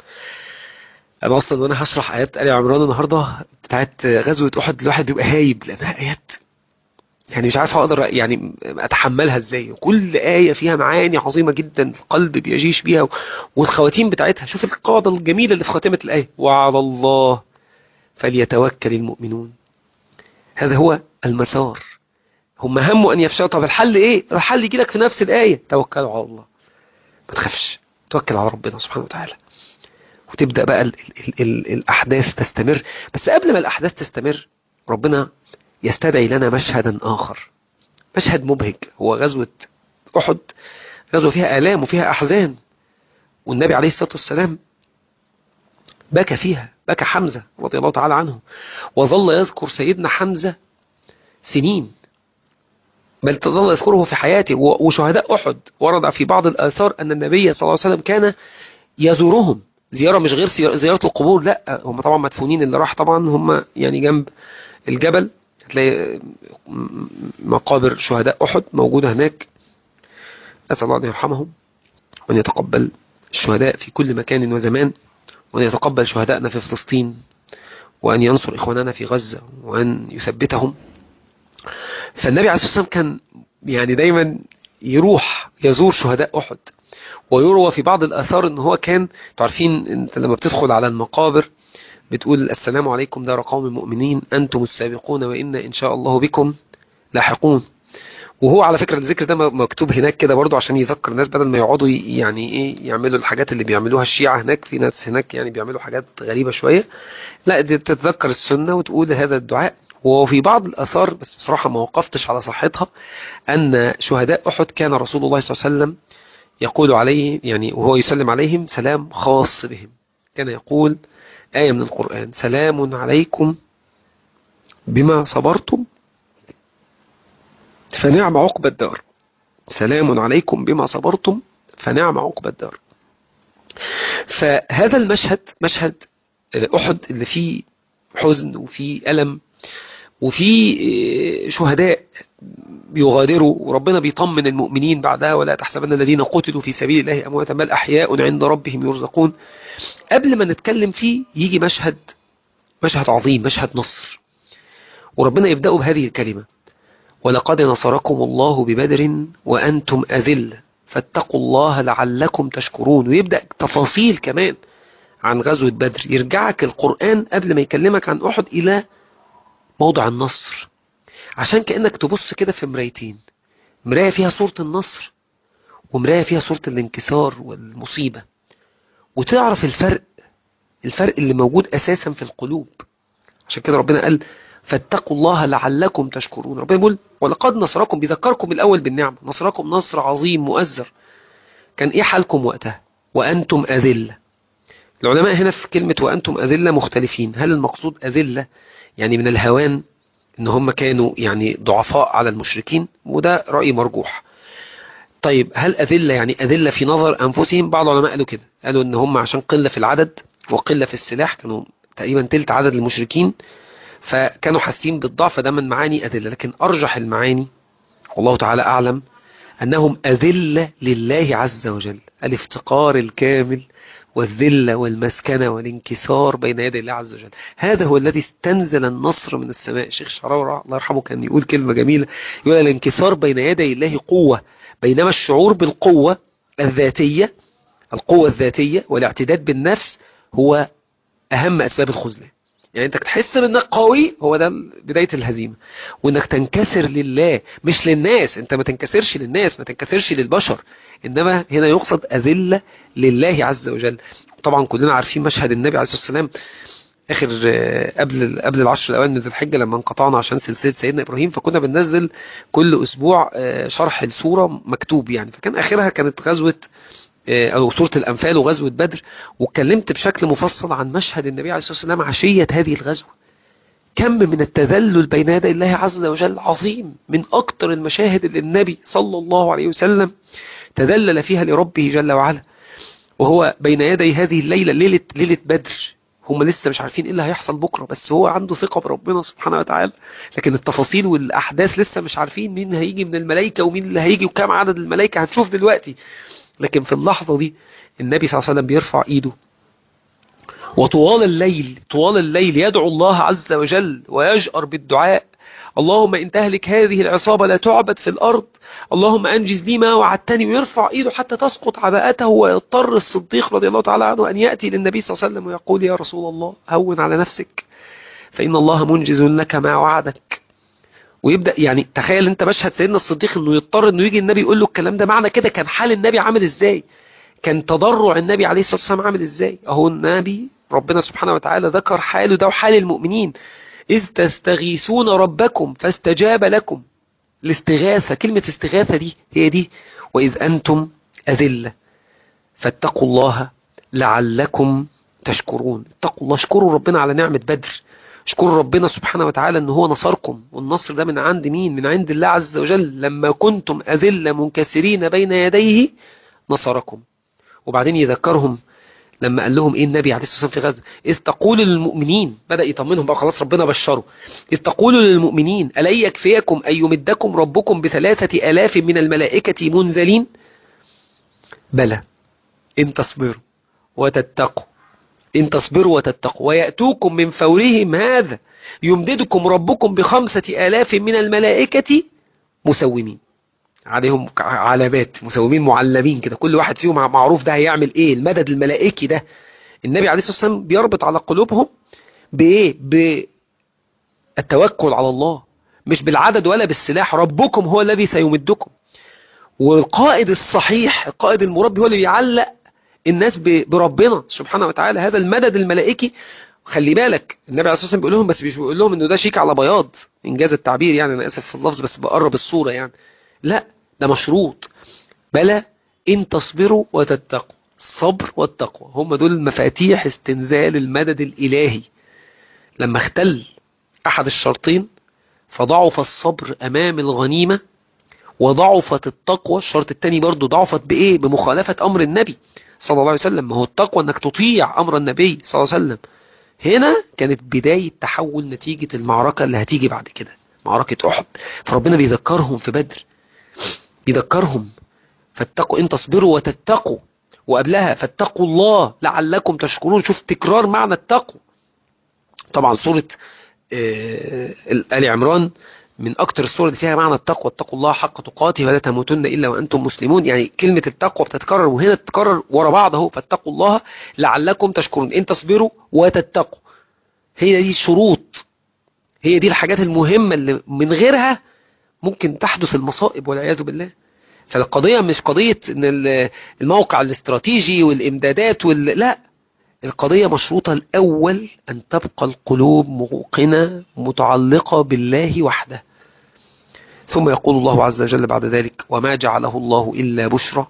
أنا أصلا وأنا هشرح آيات آل عمران النهاردة بتاعت غزوة أحد الواحد بيبقى هايب لأنها آيات يعني مش عارف اقدر يعني اتحملها ازاي كل آية فيها معاني عظيمة جدا القلب بيجيش بيها والخواتيم بتاعتها شوف القاعدة الجميلة اللي في خاتمة الآية وعلى الله فليتوكل المؤمنون هذا هو المسار هم هموا أن يفشلوا طب الحل إيه الحل يجي لك في نفس الآية توكلوا على الله ما تخافش توكل على ربنا سبحانه وتعالى وتبدأ بقى ال ال ال الأحداث تستمر بس قبل ما الأحداث تستمر ربنا يستدعي لنا مشهدا آخر مشهد مبهج هو غزوة أحد غزوة فيها آلام وفيها أحزان والنبي عليه الصلاة والسلام بكى فيها بكى حمزة رضي الله تعالى عنه وظل يذكر سيدنا حمزة سنين بل تظل يذكره في حياته وشهداء أحد ورد في بعض الآثار أن النبي صلى الله عليه وسلم كان يزورهم زيارة مش غير زيارة القبور لا هم طبعا مدفونين اللي راح طبعا هم يعني جنب الجبل هتلاقي مقابر شهداء أحد موجودة هناك أسأل الله أن يرحمهم وأن يتقبل الشهداء في كل مكان وزمان وأن يتقبل شهدائنا في فلسطين وأن ينصر إخواننا في غزة وأن يثبتهم فالنبي عليه الصلاة والسلام كان يعني دايما يروح يزور شهداء أحد ويروى في بعض الآثار أن هو كان تعرفين أنت لما بتدخل على المقابر بتقول السلام عليكم دار قوم مؤمنين أنتم السابقون وإنا إن شاء الله بكم لاحقون وهو على فكرة الذكر ده مكتوب هناك كده برضو عشان يذكر الناس بدل ما يقعدوا يعني ايه يعملوا الحاجات اللي بيعملوها الشيعة هناك في ناس هناك يعني بيعملوا حاجات غريبة شوية لا دي تتذكر السنة وتقول هذا الدعاء وفي بعض الأثار بس بصراحة ما وقفتش على صحتها أن شهداء أحد كان رسول الله صلى الله عليه وسلم يقول عليه يعني وهو يسلم عليهم سلام خاص بهم كان يقول آية من القرآن سلام عليكم بما صبرتم فنعم عقب الدار سلام عليكم بما صبرتم فنعم عقب الدار فهذا المشهد مشهد أحد اللي فيه حزن وفيه ألم وفي شهداء بيغادروا وربنا بيطمن المؤمنين بعدها ولا تحسبن الذين قتلوا في سبيل الله أمواتا بل أحياء عند ربهم يرزقون قبل ما نتكلم فيه يجي مشهد مشهد عظيم مشهد نصر وربنا يبدأ بهذه الكلمة ولقد نصركم الله ببدر وأنتم أذل فاتقوا الله لعلكم تشكرون ويبدأ تفاصيل كمان عن غزوة بدر يرجعك القرآن قبل ما يكلمك عن أحد إلى موضع النصر عشان كأنك تبص كده في مرايتين مراية فيها صورة النصر ومراية فيها صورة الانكسار والمصيبة وتعرف الفرق الفرق اللي موجود أساسا في القلوب عشان كده ربنا قال فاتقوا الله لعلكم تشكرون ربنا يقول ولقد نصركم بيذكركم الأول بالنعمة نصركم نصر عظيم مؤزر كان إيه حالكم وقتها وأنتم أذلة العلماء هنا في كلمة وأنتم أذلة مختلفين هل المقصود أذلة يعني من الهوان ان هم كانوا يعني ضعفاء على المشركين وده رأي مرجوح طيب هل أذلة يعني أذلة في نظر أنفسهم بعض العلماء قالوا كده قالوا ان هم عشان قلة في العدد وقلة في السلاح كانوا تقريبا تلت عدد المشركين فكانوا حاسين بالضعف ده من معاني أذلة لكن أرجح المعاني والله تعالى أعلم أنهم أذلة لله عز وجل الافتقار الكامل والذلة والمسكنة والانكسار بين يدي الله عز وجل هذا هو الذي استنزل النصر من السماء الشيخ شعراوي الله يرحمه كان يقول كلمة جميلة يقول الانكسار بين يدي الله قوة بينما الشعور بالقوة الذاتية القوة الذاتية والاعتداد بالنفس هو أهم أسباب الخذلان يعني انت تحس بانك قوي هو ده بداية الهزيمة وانك تنكسر لله مش للناس انت ما تنكسرش للناس ما تنكسرش للبشر انما هنا يقصد اذلة لله عز وجل طبعا كلنا عارفين مشهد النبي عليه الصلاة والسلام اخر قبل قبل العشر الاوائل من ذي الحجه لما انقطعنا عشان سلسله سيدنا ابراهيم فكنا بننزل كل اسبوع شرح السوره مكتوب يعني فكان اخرها كانت غزوه أو سورة الأنفال وغزوة بدر واتكلمت بشكل مفصل عن مشهد النبي عليه الصلاة والسلام عشية هذه الغزوة كم من التذلل بين يدي الله عز وجل عظيم من أكتر المشاهد اللي النبي صلى الله عليه وسلم تذلل فيها لربه جل وعلا وهو بين يدي هذه الليلة ليلة, ليلة بدر هم لسه مش عارفين ايه اللي هيحصل بكرة بس هو عنده ثقة بربنا سبحانه وتعالى لكن التفاصيل والأحداث لسه مش عارفين مين هيجي من الملائكة ومين اللي هيجي وكام عدد الملائكة هنشوف دلوقتي لكن في اللحظة دي النبي صلى الله عليه وسلم بيرفع ايده وطوال الليل طوال الليل يدعو الله عز وجل ويجأر بالدعاء اللهم إن تهلك هذه العصابة لا تعبد في الأرض اللهم أنجز لي ما وعدتني ويرفع إيده حتى تسقط عباءته ويضطر الصديق رضي الله تعالى عنه أن يأتي للنبي صلى الله عليه وسلم ويقول يا رسول الله هون على نفسك فإن الله منجز لك ما وعدك ويبدا يعني تخيل انت مشهد سيدنا الصديق انه يضطر انه يجي النبي يقول له الكلام ده معنى كده كان حال النبي عامل ازاي كان تضرع النبي عليه الصلاه والسلام عامل ازاي اهو النبي ربنا سبحانه وتعالى ذكر حاله ده وحال المؤمنين اذ تستغيثون ربكم فاستجاب لكم الاستغاثه كلمه استغاثه دي هي دي واذ انتم اذله فاتقوا الله لعلكم تشكرون اتقوا الله اشكروا ربنا على نعمه بدر اشكروا ربنا سبحانه وتعالى ان هو نصركم والنصر ده من عند مين من عند الله عز وجل لما كنتم أذلة منكسرين بين يديه نصركم وبعدين يذكرهم لما قال لهم ايه النبي عليه الصلاة والسلام في غزة اذ تقول للمؤمنين بدأ يطمنهم بقى خلاص ربنا بشره اذ تقول للمؤمنين ألا يكفيكم أن يمدكم ربكم بثلاثة ألاف من الملائكة منزلين بلى إن تصبروا وتتقوا إن تصبروا وتتقوا ويأتوكم من فورهم هذا يمددكم ربكم بخمسة آلاف من الملائكة مسومين عليهم علامات مسومين معلمين كده كل واحد فيهم معروف ده هيعمل ايه المدد الملائكي ده النبي عليه الصلاة والسلام بيربط على قلوبهم بايه بالتوكل على الله مش بالعدد ولا بالسلاح ربكم هو الذي سيمدكم والقائد الصحيح القائد المربي هو اللي بيعلق الناس بربنا سبحانه وتعالى هذا المدد الملائكي خلي بالك النبي عليه الصلاه والسلام بيقول لهم بس مش بيقول لهم انه ده شيك على بياض انجاز التعبير يعني انا اسف في اللفظ بس بقرب الصوره يعني لا ده مشروط بلى ان تصبروا وتتقوا الصبر والتقوى هم دول مفاتيح استنزال المدد الالهي لما اختل احد الشرطين فضعف الصبر امام الغنيمه وضعفت التقوى الشرط الثاني برضه ضعفت بايه بمخالفه امر النبي صلى الله عليه وسلم ما هو التقوى انك تطيع امر النبي صلى الله عليه وسلم هنا كانت بداية تحول نتيجة المعركة اللي هتيجي بعد كده معركة أحد فربنا بيذكرهم في بدر بيذكرهم فاتقوا إن تصبروا وتتقوا وقبلها فاتقوا الله لعلكم تشكرون شوف تكرار معنى التقوى طبعا سورة آل عمران من اكتر الصور اللي فيها معنى التقوى اتقوا الله حق تقاته ولا تموتن الا وانتم مسلمون يعني كلمة التقوى بتتكرر وهنا تتكرر ورا بعض اهو فاتقوا الله لعلكم تشكرون ان تصبروا وتتقوا هي دي الشروط هي دي الحاجات المهمة اللي من غيرها ممكن تحدث المصائب والعياذ بالله فالقضية مش قضية ان الموقع الاستراتيجي والامدادات وال... لا القضية مشروطة الأول أن تبقى القلوب موقنة متعلقة بالله وحده ثم يقول الله عز وجل بعد ذلك وما جعله الله إلا بشرى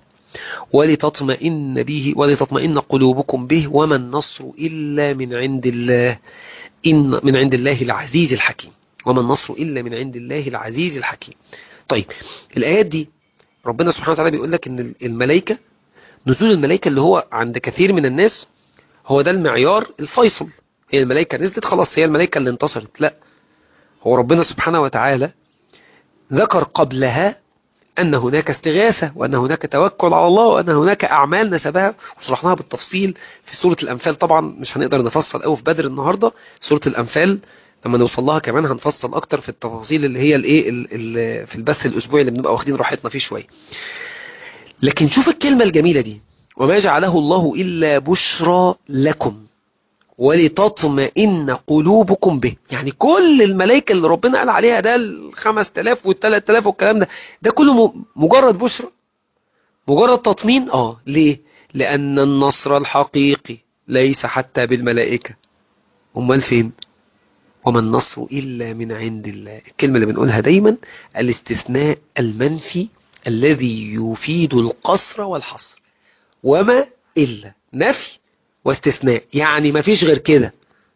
ولتطمئن به ولتطمئن قلوبكم به وما النصر إلا من عند الله إن من عند الله العزيز الحكيم وما النصر إلا من عند الله العزيز الحكيم طيب الآيات دي ربنا سبحانه وتعالى بيقول لك إن الملائكة نزول الملائكة اللي هو عند كثير من الناس هو ده المعيار الفيصل هي الملائكة نزلت خلاص هي الملائكة اللي انتصرت لا هو ربنا سبحانه وتعالى ذكر قبلها أن هناك استغاثة وأن هناك توكل على الله وأن هناك أعمال نسبها وشرحناها بالتفصيل في سورة الأنفال طبعا مش هنقدر نفصل قوي في بدر النهاردة سورة الأنفال لما نوصل لها كمان هنفصل أكتر في التفاصيل اللي هي الايه في البث الأسبوعي اللي بنبقى واخدين راحتنا فيه شوية لكن شوف الكلمة الجميلة دي وما جعله الله إلا بشرى لكم ولتطمئن قلوبكم به يعني كل الملائكة اللي ربنا قال عليها ده الخمس تلاف والتلات تلاف والكلام ده ده كله مجرد بشرى مجرد تطمين اه ليه لأن النصر الحقيقي ليس حتى بالملائكة أمال فين وما النصر إلا من عند الله الكلمة اللي بنقولها دايما الاستثناء المنفي الذي يفيد القصر والحصر وما إلا نفي واستثناء يعني ما فيش غير كده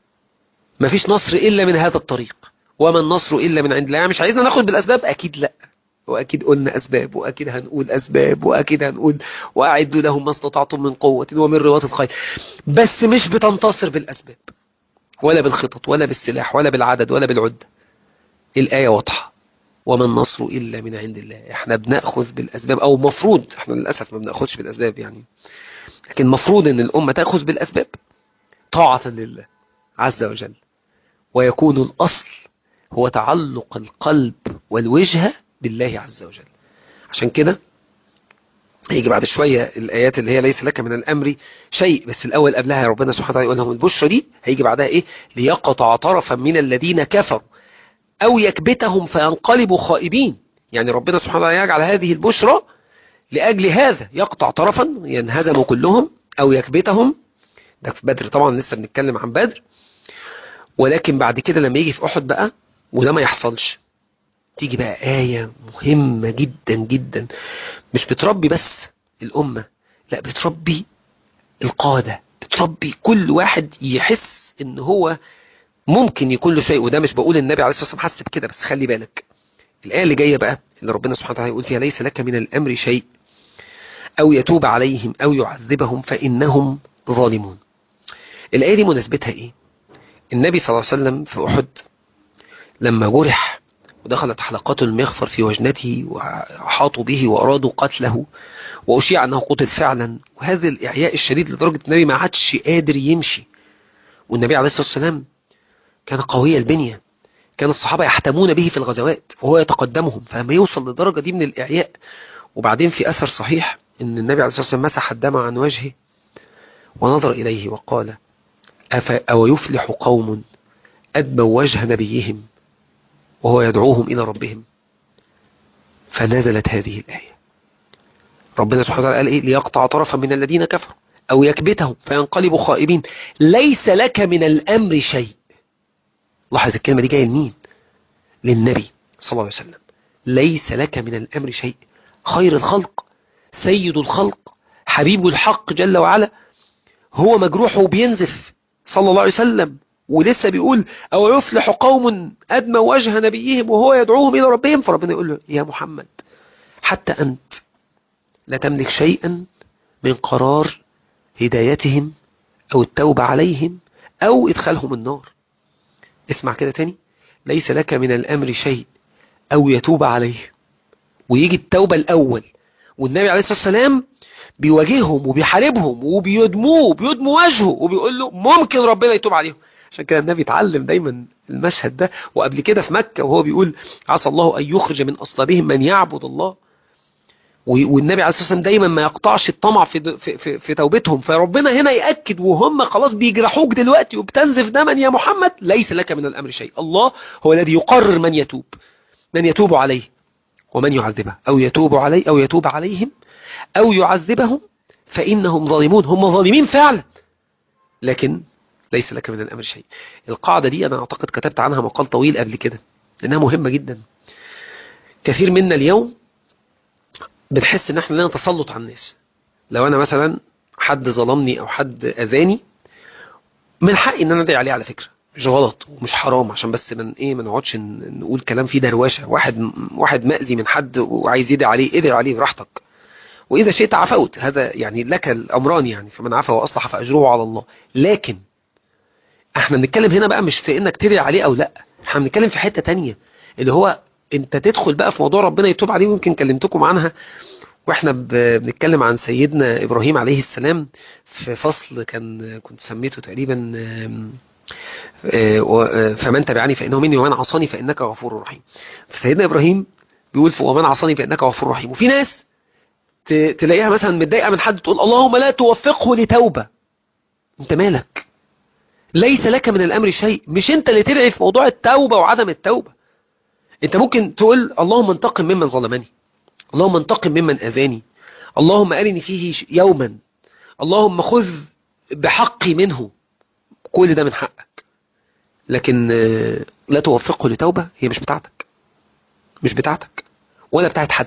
ما فيش نصر إلا من هذا الطريق وما النصر إلا من عند الله يعني مش عايزنا ناخد بالأسباب أكيد لا وأكيد قلنا أسباب وأكيد هنقول أسباب وأكيد هنقول وأعدوا لهم ما استطعتم من قوة ومن رباط الخيل بس مش بتنتصر بالأسباب ولا بالخطط ولا بالسلاح ولا بالعدد ولا بالعدة الآية واضحة وما النصر إلا من عند الله احنا بنأخذ بالأسباب أو مفروض احنا للأسف ما بنأخذش بالأسباب يعني لكن مفروض ان الأمة تأخذ بالأسباب طاعة لله عز وجل ويكون الأصل هو تعلق القلب والوجهة بالله عز وجل عشان كده هيجي بعد شوية الآيات اللي هي ليس لك من الأمر شيء بس الأول قبلها ربنا سبحانه وتعالى يقول لهم البشرى دي هيجي بعدها إيه ليقطع طرفا من الذين كفروا أو يكبتهم فينقلبوا خائبين يعني ربنا سبحانه وتعالى يجعل هذه البشرى لأجل هذا يقطع طرفا ينهزموا كلهم أو يكبتهم ده في بدر طبعا لسه بنتكلم عن بدر ولكن بعد كده لما يجي في أحد بقى وده ما يحصلش تيجي بقى آية مهمة جدا جدا مش بتربي بس الأمة لا بتربي القادة بتربي كل واحد يحس ان هو ممكن يكون له شيء وده مش بقول النبي عليه الصلاة والسلام حس بكده بس خلي بالك الآية اللي جاية بقى اللي ربنا سبحانه وتعالى يقول فيها ليس لك من الأمر شيء أو يتوب عليهم أو يعذبهم فإنهم ظالمون الآية دي مناسبتها إيه النبي صلى الله عليه وسلم في أحد لما جرح ودخلت حلقات المغفر في وجنته وحاطوا به وأرادوا قتله وأشيع أنه قتل فعلا وهذا الإعياء الشديد لدرجة النبي ما عادش قادر يمشي والنبي عليه الصلاة والسلام كان قوي البنية كان الصحابة يحتمون به في الغزوات وهو يتقدمهم فلما يوصل للدرجة دي من الإعياء وبعدين في أثر صحيح أن النبي عليه الصلاة والسلام مسح الدم عن وجهه ونظر إليه وقال أو يفلح قوم أدبوا وجه نبيهم وهو يدعوهم إلى ربهم فنزلت هذه الآية ربنا سبحانه وتعالى قال إيه ليقطع طرفا من الذين كفروا أو يكبتهم فينقلبوا خائبين ليس لك من الأمر شيء لاحظ الكلمة دي جاية لمين للنبي صلى الله عليه وسلم ليس لك من الأمر شيء خير الخلق سيد الخلق حبيب الحق جل وعلا هو مجروح وبينزف صلى الله عليه وسلم ولسه بيقول أو يفلح قوم أدمى وجه نبيهم وهو يدعوهم إلى ربهم فربنا يقول له يا محمد حتى أنت لا تملك شيئا من قرار هدايتهم أو التوبة عليهم أو إدخالهم النار اسمع كده تاني ليس لك من الأمر شيء أو يتوب عليه ويجي التوبة الأول والنبي عليه الصلاة والسلام بيواجههم وبيحاربهم وبيدموه وبيدموا وجهه وبيقول له ممكن ربنا يتوب عليهم عشان كده النبي اتعلم دايما المشهد ده وقبل كده في مكة وهو بيقول عسى الله أن يخرج من أصلابهم من يعبد الله والنبي عليه الصلاة والسلام دايما ما يقطعش الطمع في, في, في, في توبتهم فربنا هنا يأكد وهم خلاص بيجرحوك دلوقتي وبتنزف دما يا محمد ليس لك من الأمر شيء الله هو الذي يقرر من يتوب من يتوب عليه ومن يعذبه أو يتوب عليه أو يتوب عليهم أو يعذبهم فإنهم ظالمون هم ظالمين فعلا لكن ليس لك من الأمر شيء القاعدة دي أنا أعتقد كتبت عنها مقال طويل قبل كده لأنها مهمة جدا كثير منا اليوم بنحس ان احنا لنا تسلط على الناس لو انا مثلا حد ظلمني او حد اذاني من حقي ان انا ادعي عليه على فكره مش غلط ومش حرام عشان بس من ايه ما نقعدش نقول كلام فيه دروشه واحد واحد مأذي من حد وعايز يدعي عليه ادعي عليه براحتك واذا شئت عفوت هذا يعني لك الامران يعني فمن عفا واصلح فاجره على الله لكن احنا بنتكلم هنا بقى مش في انك تدعي عليه او لا احنا بنتكلم في حته تانية اللي هو انت تدخل بقى في موضوع ربنا يتوب عليه ويمكن كلمتكم عنها واحنا بنتكلم عن سيدنا ابراهيم عليه السلام في فصل كان كنت سميته تقريبا فمن تبعني فانه مني ومن عصاني فانك غفور رحيم فسيدنا ابراهيم بيقول ومن عصاني فانك غفور رحيم وفي ناس تلاقيها مثلا متضايقه من حد تقول اللهم لا توفقه لتوبه انت مالك ليس لك من الامر شيء مش انت اللي تدعي في موضوع التوبه وعدم التوبه انت ممكن تقول اللهم انتقم ممن ظلمني اللهم انتقم ممن اذاني اللهم ارني فيه يوما اللهم خذ بحقي منه كل ده من حقك لكن لا توفقه لتوبة هي مش بتاعتك مش بتاعتك ولا بتاعت حد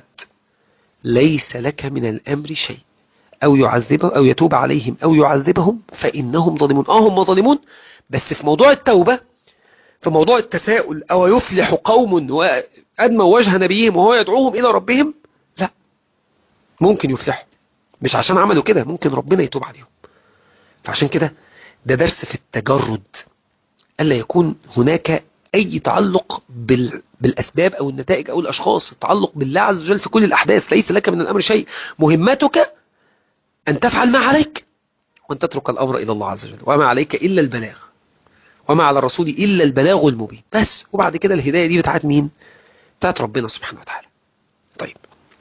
ليس لك من الامر شيء او يعذبه او يتوب عليهم او يعذبهم فانهم ظالمون اه هم ظالمون بس في موضوع التوبة في موضوع التساؤل أو يفلح قوم وأدموا وجه نبيهم وهو يدعوهم إلى ربهم لا ممكن يفلحوا مش عشان عملوا كده ممكن ربنا يتوب عليهم فعشان كده ده درس في التجرد ألا يكون هناك أي تعلق بال... بالأسباب أو النتائج أو الأشخاص التعلق بالله عز وجل في كل الأحداث ليس لك من الأمر شيء مهمتك أن تفعل ما عليك وأن تترك الأمر إلى الله عز وجل وما عليك إلا البلاغ وما على الرسول إلا البلاغ المبين بس وبعد كده الهداية دي بتاعت مين بتاعت ربنا سبحانه وتعالى طيب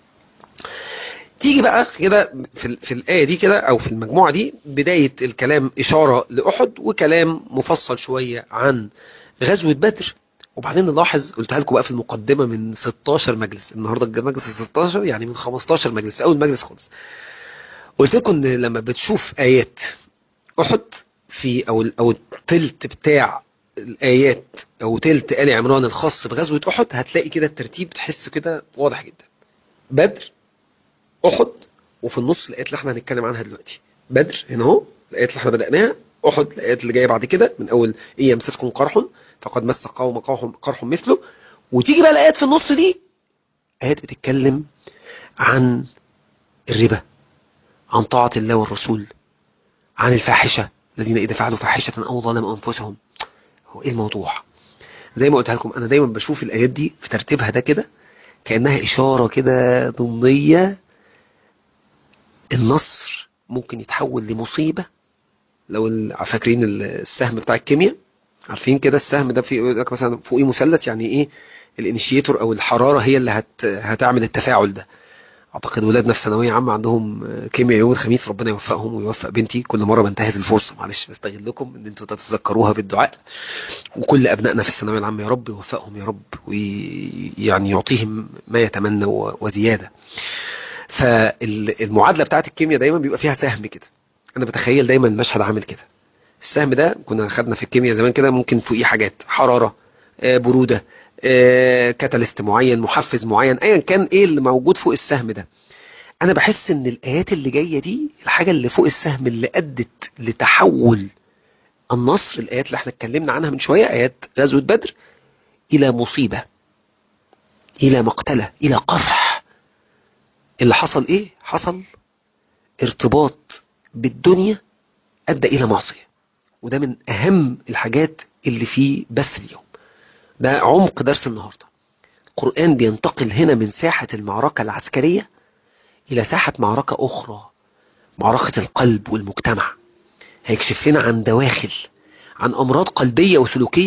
تيجي بقى كده في, في الآية دي كده أو في المجموعة دي بداية الكلام إشارة لأحد وكلام مفصل شوية عن غزوة بدر وبعدين نلاحظ قلتها لكم بقى في المقدمة من 16 مجلس النهاردة مجلس 16 يعني من 15 مجلس أول مجلس خالص قلت لكم إن لما بتشوف آيات أحد في او او التلت بتاع الايات او تلت ال عمران الخاص بغزوه احد هتلاقي كده الترتيب تحسه كده واضح جدا بدر احد وفي النص الايات اللي احنا هنتكلم عنها دلوقتي بدر هنا اهو الايات اللي احنا بدأناها احد الايات اللي جايه بعد كده من اول ايه يمسسكم قرح فقد مس قوم قرح مثله وتيجي بقى الايات في النص دي ايات بتتكلم عن الربا عن طاعه الله والرسول عن الفاحشه الذين إذا فعلوا فاحشة أو ظلموا أنفسهم هو إيه الموضوع زي ما قلت لكم أنا دايما بشوف الآيات دي في ترتيبها ده كده كأنها إشارة كده ضمنية النصر ممكن يتحول لمصيبة لو فاكرين السهم بتاع الكيمياء عارفين كده السهم ده في يقول لك مثلا فوقيه مثلث يعني ايه الانيشيتور او الحراره هي اللي هت هتعمل التفاعل ده اعتقد ولادنا في ثانويه عامه عندهم كيمياء يوم الخميس ربنا يوفقهم ويوفق بنتي كل مره بنتهز الفرصه معلش بستغلكم ان انتوا تتذكروها بالدعاء وكل ابنائنا في الثانويه العامه يا رب يوفقهم يا رب ويعني يعطيهم ما يتمنى وزياده فالمعادله بتاعت الكيمياء دايما بيبقى فيها سهم كده انا بتخيل دايما المشهد عامل كده السهم ده كنا خدنا في الكيمياء زمان كده ممكن فوقيه حاجات حراره بروده كاتاليست معين محفز معين ايا كان ايه اللي موجود فوق السهم ده انا بحس ان الايات اللي جايه دي الحاجه اللي فوق السهم اللي ادت لتحول النصر الايات اللي احنا اتكلمنا عنها من شويه ايات غزوه بدر الى مصيبه الى مقتله الى قرح اللي حصل ايه حصل ارتباط بالدنيا ادى الى معصيه وده من اهم الحاجات اللي في بث اليوم ده عمق درس النهاردة القرآن بينتقل هنا من ساحة المعركة العسكرية إلى ساحة معركة أخرى معركة القلب والمجتمع هيكشف لنا عن دواخل عن أمراض قلبية وسلوكية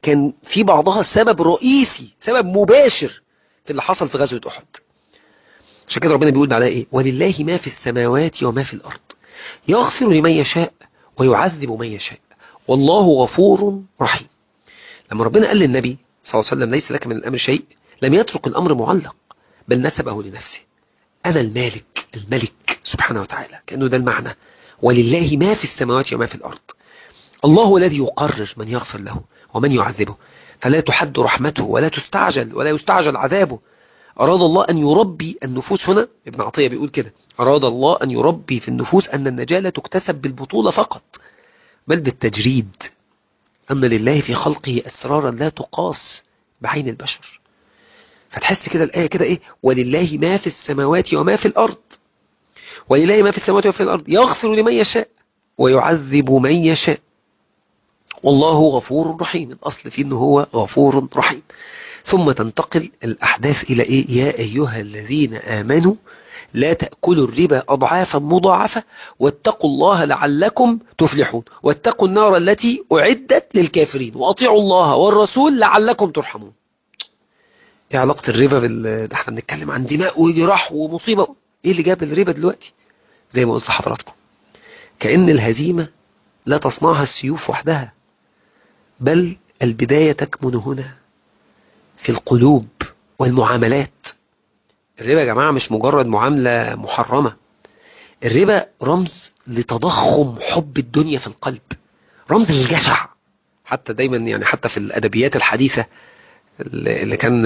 كان في بعضها سبب رئيسي سبب مباشر في اللي حصل في غزوة أحد عشان كده ربنا بيقول عليها ايه ولله ما في السماوات وما في الأرض يغفر لمن يشاء ويعذب من يشاء والله غفور رحيم لما ربنا قال للنبي صلى الله عليه وسلم ليس لك من الأمر شيء لم يترك الأمر معلق بل نسبه لنفسه أنا المالك الملك سبحانه وتعالى كأنه ده المعنى ولله ما في السماوات وما في الأرض الله هو الذي يقرر من يغفر له ومن يعذبه فلا تحد رحمته ولا تستعجل ولا يستعجل عذابه أراد الله أن يربي النفوس هنا ابن عطية بيقول كده أراد الله أن يربي في النفوس أن النجاة لا تكتسب بالبطولة فقط بل بالتجريد أن لله في خلقه أسرارا لا تقاس بعين البشر فتحس كده الآية كده إيه ولله ما في السماوات وما في الأرض ولله ما في السماوات وما في الأرض يغفر لمن يشاء ويعذب من يشاء والله غفور رحيم الأصل فيه أنه هو غفور رحيم ثم تنتقل الأحداث إلى إيه يا أيها الذين آمنوا لا تأكلوا الربا أضعافا مضاعفة واتقوا الله لعلكم تفلحون واتقوا النار التي أعدت للكافرين وأطيعوا الله والرسول لعلكم ترحمون ايه علاقة الربا بال ده احنا بنتكلم عن دماء وجراح ومصيبة ايه اللي جاب الربا دلوقتي زي ما قلت لحضراتكم كأن الهزيمة لا تصنعها السيوف وحدها بل البداية تكمن هنا في القلوب والمعاملات الربا يا جماعة مش مجرد معاملة محرمة الربا رمز لتضخم حب الدنيا في القلب رمز للجشع حتى دايما يعني حتى في الأدبيات الحديثة اللي كان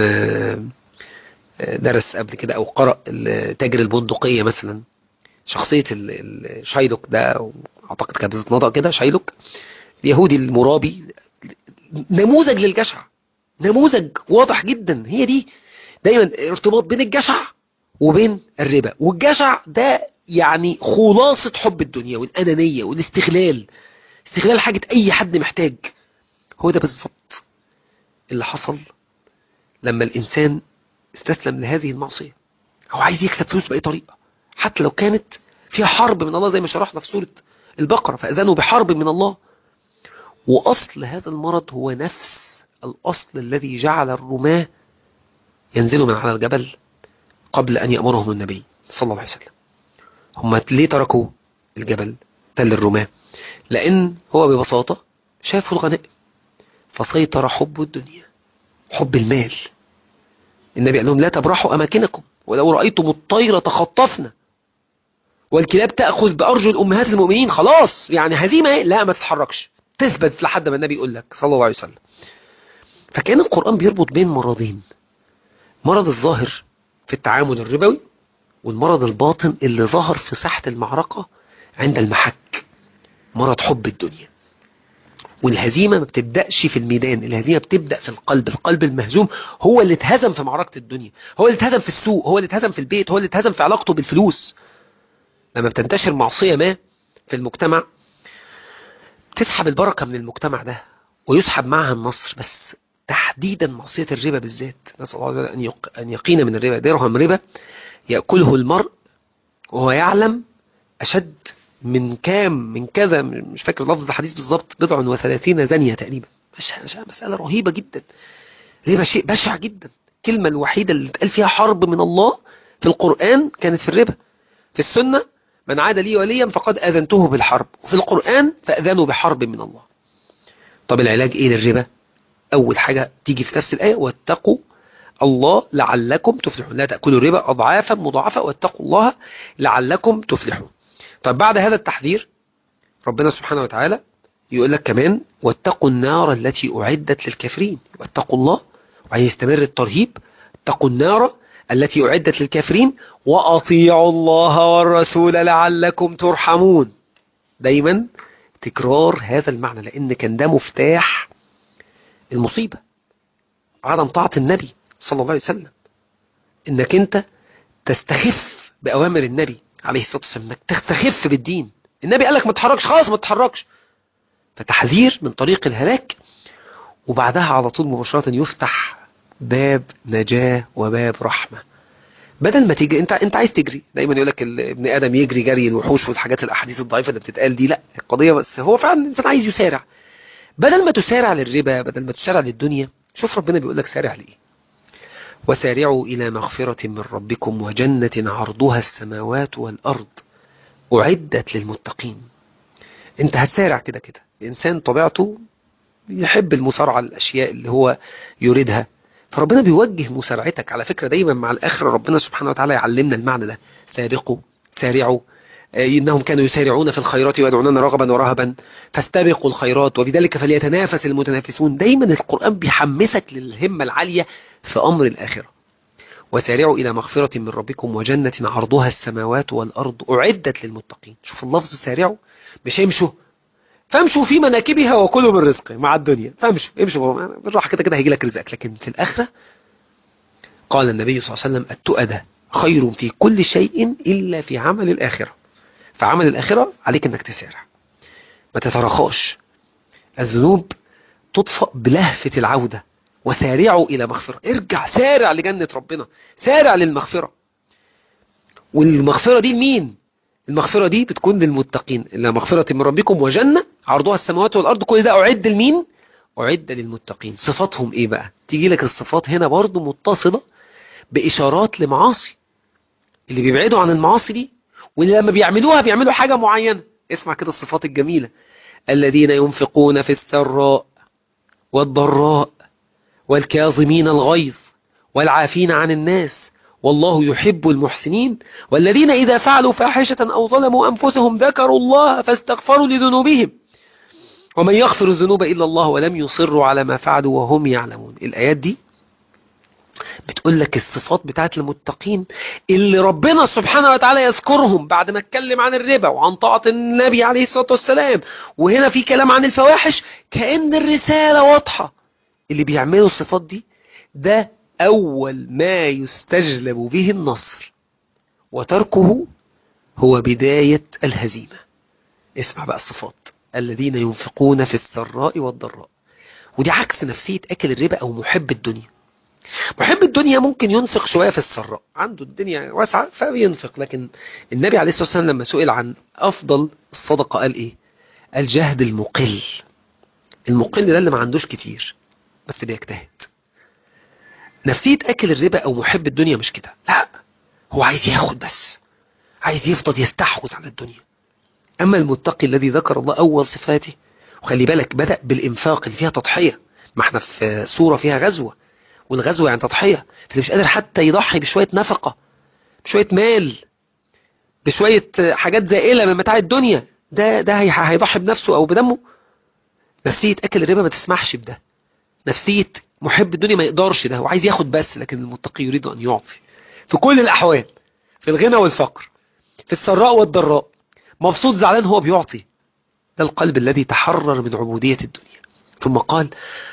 درس قبل كده أو قرأ تاجر البندقية مثلا شخصية شايلوك ده أعتقد كانت بتتنطق كده شايلوك اليهودي المرابي نموذج للجشع نموذج واضح جدا هي دي دايما ارتباط بين الجشع وبين الربا والجشع ده يعني خلاصة حب الدنيا والأنانية والاستغلال استغلال حاجة أي حد محتاج هو ده بالظبط اللي حصل لما الإنسان استسلم لهذه المعصية هو عايز يكسب فلوس بأي طريقة حتى لو كانت فيها حرب من الله زي ما شرحنا في سورة البقرة فأذنوا بحرب من الله وأصل هذا المرض هو نفس الأصل الذي جعل الرماة ينزلوا من على الجبل قبل أن يأمرهم النبي صلى الله عليه وسلم هم ليه تركوا الجبل تل الرماة لأن هو ببساطة شافوا الغنائم فسيطر حب الدنيا حب المال النبي قال لهم لا تبرحوا أماكنكم ولو رأيتم الطير تخطفنا والكلاب تأخذ بأرجل أمهات المؤمنين خلاص يعني هزيمة لا ما تتحركش تثبت لحد ما النبي يقول لك صلى الله عليه وسلم فكان القرآن بيربط بين مرضين مرض الظاهر في التعامل الربوي والمرض الباطن اللي ظهر في ساحة المعركة عند المحك مرض حب الدنيا والهزيمة ما بتبدأش في الميدان الهزيمة بتبدأ في القلب القلب المهزوم هو اللي اتهزم في معركة الدنيا هو اللي اتهزم في السوق هو اللي اتهزم في البيت هو اللي اتهزم في علاقته بالفلوس لما بتنتشر معصية ما في المجتمع تسحب البركة من المجتمع ده ويسحب معها النصر بس تحديدا معصية الربا بالذات نسأل الله أن أن يقينا من الربا درهم ربا يأكله المرء وهو يعلم أشد من كام من كذا مش فاكر لفظ الحديث بالظبط بضع وثلاثين زانية تقريبا مسألة رهيبة جدا ربا شيء بشع جدا الكلمة الوحيدة اللي اتقال فيها حرب من الله في القرآن كانت في الربا في السنة من عاد لي وليا فقد أذنته بالحرب وفي القرآن فأذنوا بحرب من الله طب العلاج إيه للربا أول حاجة تيجي في نفس الآية واتقوا الله لعلكم تفلحون لا تأكلوا الربا أضعافا مضاعفة واتقوا الله لعلكم تفلحون طب بعد هذا التحذير ربنا سبحانه وتعالى يقول لك كمان واتقوا النار التي أعدت للكافرين واتقوا الله وعايز يستمر الترهيب اتقوا النار التي أعدت للكافرين وأطيعوا الله والرسول لعلكم ترحمون دايما تكرار هذا المعنى لأن كان ده مفتاح المصيبة عدم طاعة النبي صلى الله عليه وسلم انك انت تستخف بأوامر النبي عليه الصلاة والسلام انك تستخف بالدين النبي قال لك ما تتحركش خلاص ما تتحركش فتحذير من طريق الهلاك وبعدها على طول مباشرة يفتح باب نجاة وباب رحمة بدل ما تجري انت انت عايز تجري دايما يقول لك ابن ادم يجري جري الوحوش والحاجات الاحاديث الضعيفه اللي بتتقال دي لا القضيه بس هو فعلا الانسان عايز يسارع بدل ما تسارع للربا بدل ما تسارع للدنيا شوف ربنا بيقول لك سارع لإيه وسارعوا إلى مغفرة من ربكم وجنة عرضها السماوات والأرض أعدت للمتقين انت هتسارع كده كده الإنسان طبيعته يحب المسارعة الأشياء اللي هو يريدها فربنا بيوجه مسارعتك على فكرة دايما مع الآخرة ربنا سبحانه وتعالى يعلمنا المعنى ده سارقوا سارعوا إنهم كانوا يسارعون في الخيرات ويدعوننا رغبا ورهبا فاستبقوا الخيرات وبذلك فليتنافس المتنافسون دايما القرآن بيحمسك للهمة العالية في أمر الآخرة وسارعوا إلى مغفرة من ربكم وجنة عرضها السماوات والأرض أعدت للمتقين شوف اللفظ سارعوا مش امشوا فامشوا في مناكبها وكلوا من رزقه مع الدنيا فامشوا امشوا بالراحة كده كده هيجي لك رزقك لكن في الآخرة قال النبي صلى الله عليه وسلم التؤدى خير في كل شيء إلا في عمل الآخرة فعمل الآخرة عليك أنك تسارع ما تترخاش الذنوب تطفأ بلهفة العودة وسارعوا إلى مغفرة ارجع سارع لجنة ربنا سارع للمغفرة والمغفرة دي مين المغفرة دي بتكون للمتقين إلا مغفرة من ربكم وجنة عرضها السماوات والأرض كل ده أعد لمين أعد للمتقين صفاتهم إيه بقى تيجي لك الصفات هنا برضو متصلة بإشارات لمعاصي اللي بيبعدوا عن المعاصي دي واللي لما بيعملوها بيعملوا حاجة معينة اسمع كده الصفات الجميلة الذين ينفقون في السراء والضراء والكاظمين الغيظ والعافين عن الناس والله يحب المحسنين والذين إذا فعلوا فاحشة أو ظلموا أنفسهم ذكروا الله فاستغفروا لذنوبهم ومن يغفر الذنوب إلا الله ولم يصروا على ما فعلوا وهم يعلمون الآيات دي بتقول لك الصفات بتاعت المتقين اللي ربنا سبحانه وتعالى يذكرهم بعد ما اتكلم عن الربا وعن طاعة النبي عليه الصلاة والسلام وهنا في كلام عن الفواحش كأن الرسالة واضحة اللي بيعملوا الصفات دي ده أول ما يستجلب به النصر وتركه هو بداية الهزيمة اسمع بقى الصفات الذين ينفقون في السراء والضراء ودي عكس نفسية أكل الربا أو محب الدنيا محب الدنيا ممكن ينفق شوية في السراء عنده الدنيا واسعة فبينفق لكن النبي عليه الصلاة والسلام لما سئل عن أفضل الصدقة قال إيه الجهد المقل المقل ده اللي ما عندوش كتير بس بيجتهد نفسية أكل الربا أو محب الدنيا مش كده لا هو عايز ياخد بس عايز يفضل يستحوذ على الدنيا أما المتقي الذي ذكر الله أول صفاته وخلي بالك بدأ بالإنفاق اللي فيها تضحية ما احنا في صورة فيها غزوة والغزوة يعني تضحية اللي مش قادر حتى يضحي بشوية نفقة بشوية مال بشوية حاجات زائلة من متاع الدنيا ده ده هيضحي بنفسه أو بدمه نفسية أكل الربا ما تسمحش بده نفسية محب الدنيا ما يقدرش ده هو عايز ياخد بس لكن المتقي يريد أن يعطي في كل الأحوال في الغنى والفقر في السراء والضراء مبسوط زعلان هو بيعطي ده القلب الذي تحرر من عبودية الدنيا ثم قال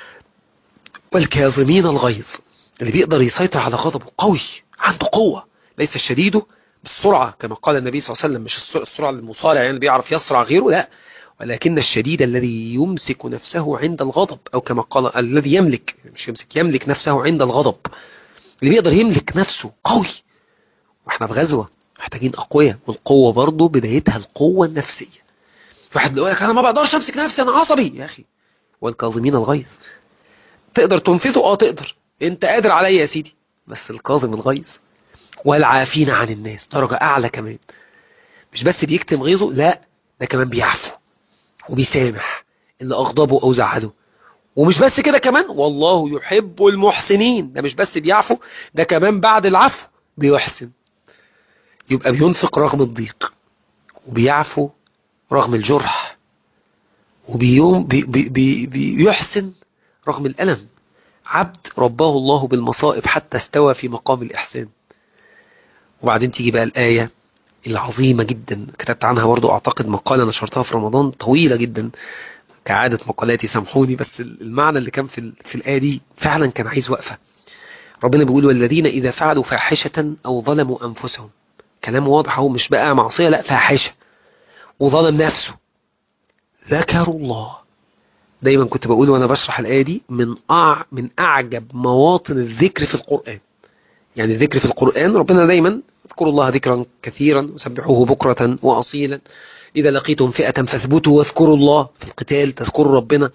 والكاظمين الغيظ اللي بيقدر يسيطر على غضبه قوي عنده قوة ليس الشديد بالسرعة كما قال النبي صلى الله عليه وسلم مش السرعة المصارع يعني بيعرف يسرع غيره لا ولكن الشديد الذي يمسك نفسه عند الغضب أو كما قال الذي يملك مش يمسك يملك نفسه عند الغضب اللي بيقدر يملك نفسه قوي واحنا في غزوة محتاجين أقوياء والقوة برضه بدايتها القوة النفسية واحد يقول لك أنا ما بقدرش أمسك نفسي أنا عصبي يا أخي والكاظمين الغيظ تقدر تنفذه اه تقدر انت قادر عليا يا سيدي بس الكاظم الغيظ والعافين عن الناس درجة أعلى كمان مش بس بيكتم غيظه لا ده كمان بيعفو وبيسامح اللي أغضبه أو زعله ومش بس كده كمان والله يحب المحسنين ده مش بس بيعفو ده كمان بعد العفو بيحسن يبقى بينفق رغم الضيق وبيعفو رغم الجرح وبيوم بي بي بي بيحسن رغم الألم عبد رباه الله بالمصائب حتى استوى في مقام الإحسان وبعدين تيجي بقى الآية العظيمة جدا كتبت عنها برضو أعتقد مقالة نشرتها في رمضان طويلة جدا كعادة مقالاتي سامحوني بس المعنى اللي كان في, في الآية دي فعلا كان عايز وقفة ربنا بيقول والذين إذا فعلوا فاحشة أو ظلموا أنفسهم كلام واضح هو مش بقى معصية لا فاحشة وظلم نفسه ذكروا الله دايما كنت بقول وانا بشرح الآية دي من أع من أعجب مواطن الذكر في القرآن يعني الذكر في القرآن ربنا دايما اذكروا الله ذكرا كثيرا وسبحوه بكرة وأصيلا إذا لقيتم فئة فاثبتوا واذكروا الله في القتال تذكروا ربنا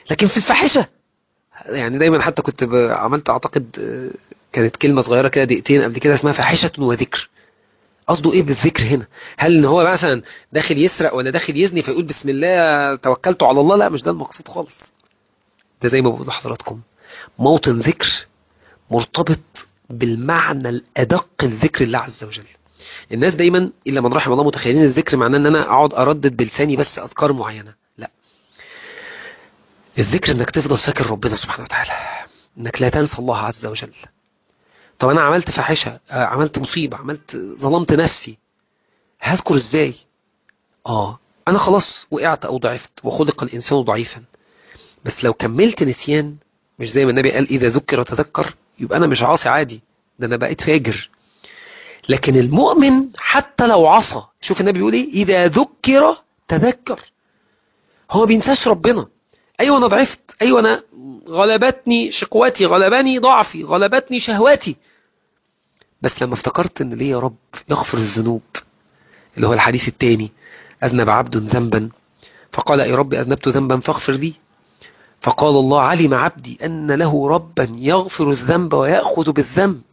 لكن في الفاحشة يعني دايما حتى كنت ب- عملت اعتقد آه، كانت كلمة صغيرة كده دقيقتين قبل كده اسمها فاحشة وذكر قصده ايه بالذكر هنا هل ان هو مثلا داخل يسرق ولا داخل يزني فيقول بسم الله توكلت على الله لا مش ده المقصود خالص ده زي ما بقول لحضراتكم موطن ذكر مرتبط بالمعنى الادق الذكر الله عز وجل الناس دايما الا من رحم الله متخيلين الذكر معناه ان انا اقعد اردد بلساني بس اذكار معينه لا الذكر انك تفضل فاكر ربنا سبحانه وتعالى انك لا تنسى الله عز وجل طب انا عملت فاحشه آه، عملت مصيبه عملت ظلمت نفسي هذكر ازاي اه انا خلاص وقعت او ضعفت وخلق الانسان ضعيفا بس لو كملت نسيان مش زي ما النبي قال اذا ذكر تذكر يبقى انا مش عاصي عادي ده انا بقيت فاجر لكن المؤمن حتى لو عصى شوف النبي بيقول ايه اذا ذكر تذكر هو ما بينساش ربنا ايوه انا ضعفت ايوه انا غلبتني شقوتي غلبني ضعفي غلبتني شهواتي بس لما افتكرت ان ليه يا رب يغفر الذنوب اللي هو الحديث الثاني اذنب عبد ذنبا فقال يا رب اذنبت ذنبا فاغفر لي فقال الله علم عبدي ان له ربا يغفر الذنب وياخذ بالذنب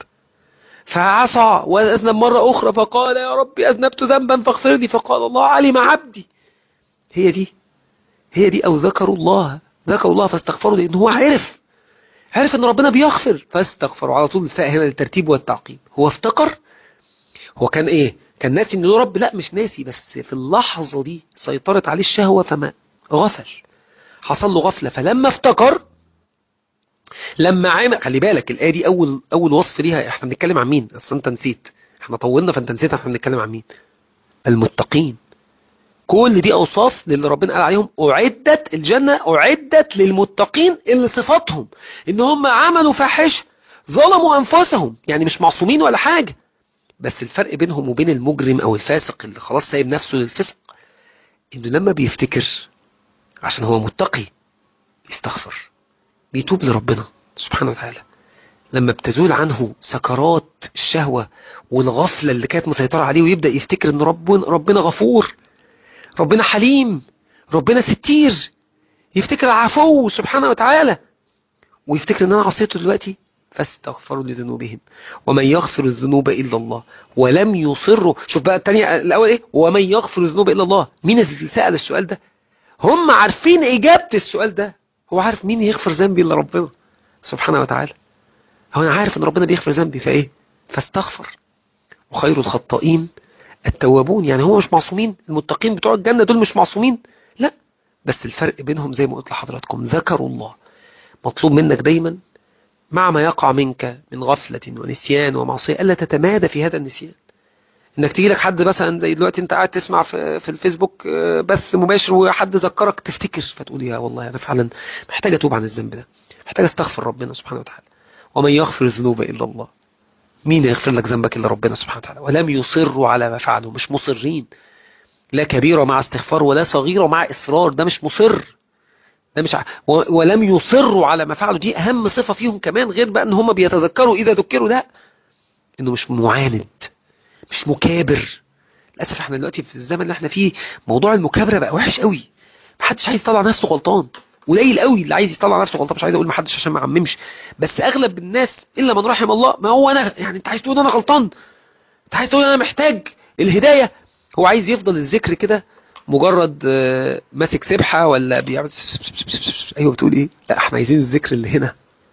فعصى واذنب مره اخرى فقال يا رب اذنبت ذنبا فاغفر لي فقال الله علم عبدي هي دي هي دي او ذكروا الله ذكروا الله فاستغفروا لان هو عرف عرف ان ربنا بيغفر فاستغفروا على طول الفاء هنا للترتيب والتعقيب هو افتكر هو كان ايه كان ناسي ان له رب لا مش ناسي بس في اللحظة دي سيطرت عليه الشهوة فما غفل حصل له غفلة فلما افتكر لما عام خلي بالك الآية دي أول أول وصف ليها احنا بنتكلم عن مين أصل أنت نسيت احنا طولنا فأنت نسيت احنا بنتكلم عن مين المتقين كل دي أوصاف للي ربنا قال عليهم أعدت الجنة أعدت للمتقين اللي صفاتهم إن هم عملوا فاحشة ظلموا أنفسهم يعني مش معصومين ولا حاجة بس الفرق بينهم وبين المجرم أو الفاسق اللي خلاص سايب نفسه للفسق إنه لما بيفتكر عشان هو متقي يستغفر بيتوب لربنا سبحانه وتعالى لما بتزول عنه سكرات الشهوة والغفلة اللي كانت مسيطرة عليه ويبدأ يفتكر ان ربنا, ربنا غفور ربنا حليم ربنا ستير يفتكر العفو سبحانه وتعالى ويفتكر ان انا عصيته دلوقتي فاستغفروا لذنوبهم ومن يغفر الذنوب الا الله ولم يصروا شوف بقى الثانيه الاول ايه ومن يغفر الذنوب الا الله مين اللي سال السؤال ده هم عارفين اجابه السؤال ده هو عارف مين يغفر ذنبي الا ربنا سبحانه وتعالى هو انا عارف ان ربنا بيغفر ذنبي فايه فاستغفر وخير الخطائين التوابون يعني هو مش معصومين المتقين بتوع الجنة دول مش معصومين لا بس الفرق بينهم زي ما قلت لحضراتكم ذكروا الله مطلوب منك دايما مع ما يقع منك من غفلة ونسيان ومعصية ألا تتمادى في هذا النسيان انك تيجي لك حد مثلا زي دلوقتي انت قاعد تسمع في, في الفيسبوك بث مباشر وحد ذكرك تفتكر فتقول يا والله انا فعلا محتاج اتوب عن الذنب ده محتاج استغفر ربنا سبحانه وتعالى ومن يغفر الذنوب الا الله مين يغفر لك ذنبك الا ربنا سبحانه وتعالى ولم يصروا على ما فعلوا مش مصرين لا كبيرة مع استغفار ولا صغيرة مع اصرار ده مش مصر ده مش ع... و... ولم يصروا على ما فعلوا دي اهم صفة فيهم كمان غير بقى ان هم بيتذكروا اذا ذكروا لا انه مش معاند مش مكابر للاسف احنا دلوقتي في الزمن اللي احنا فيه موضوع المكابرة بقى وحش قوي محدش عايز يطلع نفسه غلطان قليل قوي اللي عايز يطلع نفسه غلطان مش عايز اقول محدش عشان ما عممش بس اغلب الناس الا من رحم الله ما هو انا يعني انت عايز تقول انا غلطان انت عايز تقول انا محتاج الهدايه هو عايز يفضل الذكر كده مجرد ماسك سبحه ولا بيعمل ايوه بتقول ايه لا احنا عايزين الذكر اللي هنا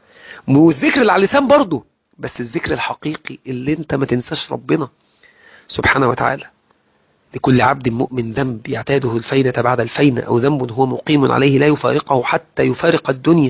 والذكر اللي على اللسان برضه بس الذكر الحقيقي اللي انت ما تنساش ربنا سبحانه وتعالى لكل عبد مؤمن ذنب يعتاده الفينة بعد الفينة أو ذنب هو مقيم عليه لا يفارقه حتى يفارق الدنيا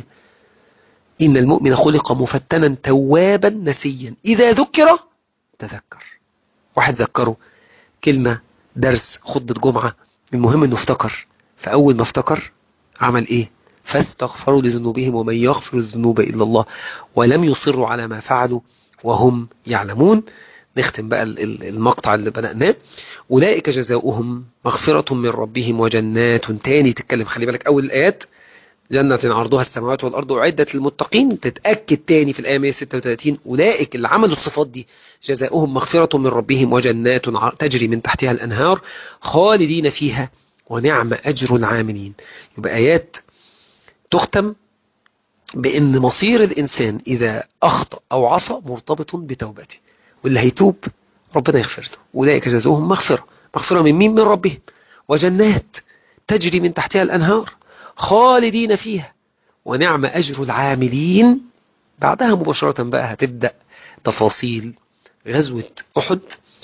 إن المؤمن خلق مفتنا توابا نسيا إذا ذكر تذكر واحد ذكره كلمة درس خطبة جمعة المهم أنه افتكر فأول ما افتكر عمل إيه فاستغفروا لذنوبهم ومن يغفر الذنوب إلا الله ولم يصروا على ما فعلوا وهم يعلمون نختم بقى المقطع اللي بدأناه أولئك جزاؤهم مغفرة من ربهم وجنات تاني تتكلم خلي بالك أول الآيات جنة عرضها السماوات والأرض أعدت للمتقين تتأكد تاني في الآية 136 أولئك اللي عملوا الصفات دي جزاؤهم مغفرة من ربهم وجنات تجري من تحتها الأنهار خالدين فيها ونعم أجر العاملين يبقى آيات تختم بأن مصير الإنسان إذا أخطأ أو عصى مرتبط بتوبته واللي هيتوب ربنا يغفر له أولئك جزاؤهم مغفرة مغفرة من مين من ربهم وجنات تجري من تحتها الأنهار خالدين فيها ونعم أجر العاملين بعدها مباشرة بقى هتبدأ تفاصيل غزوة أحد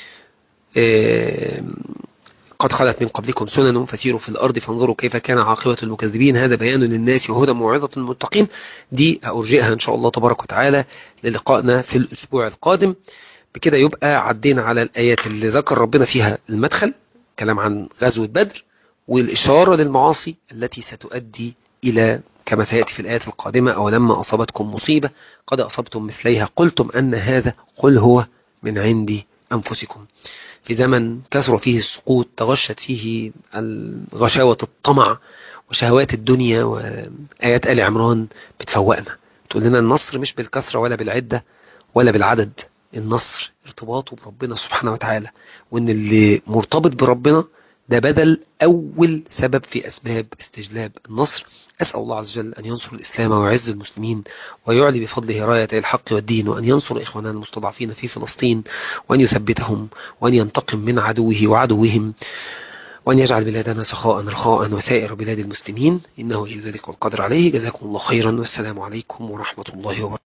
قد خلت من قبلكم سنن فسيروا في الأرض فانظروا كيف كان عاقبة المكذبين هذا بيان للناس وهدى موعظة للمتقين دي هأرجئها إن شاء الله تبارك وتعالى للقائنا في الأسبوع القادم بكده يبقى عدينا على الآيات اللي ذكر ربنا فيها المدخل كلام عن غزوة بدر والإشارة للمعاصي التي ستؤدي إلى كما سيأتي في الآيات القادمة أو لما أصابتكم مصيبة قد أصبتم مثليها قلتم أن هذا قل هو من عندي أنفسكم في زمن كثر فيه السقوط تغشت فيه غشاوة الطمع وشهوات الدنيا وآيات آل عمران بتفوقنا تقول لنا النصر مش بالكثرة ولا بالعدة ولا بالعدد النصر ارتباطه بربنا سبحانه وتعالى وان اللي مرتبط بربنا ده بدل أول سبب في أسباب استجلاب النصر أسأل الله عز وجل أن ينصر الإسلام ويعز المسلمين ويعلي بفضله راية الحق والدين وأن ينصر إخواننا المستضعفين في فلسطين وأن يثبتهم وأن ينتقم من عدوه وعدوهم وأن يجعل بلادنا سخاء رخاء وسائر بلاد المسلمين إنه ولي ذلك والقدر عليه جزاكم الله خيرا والسلام عليكم ورحمة الله وبركاته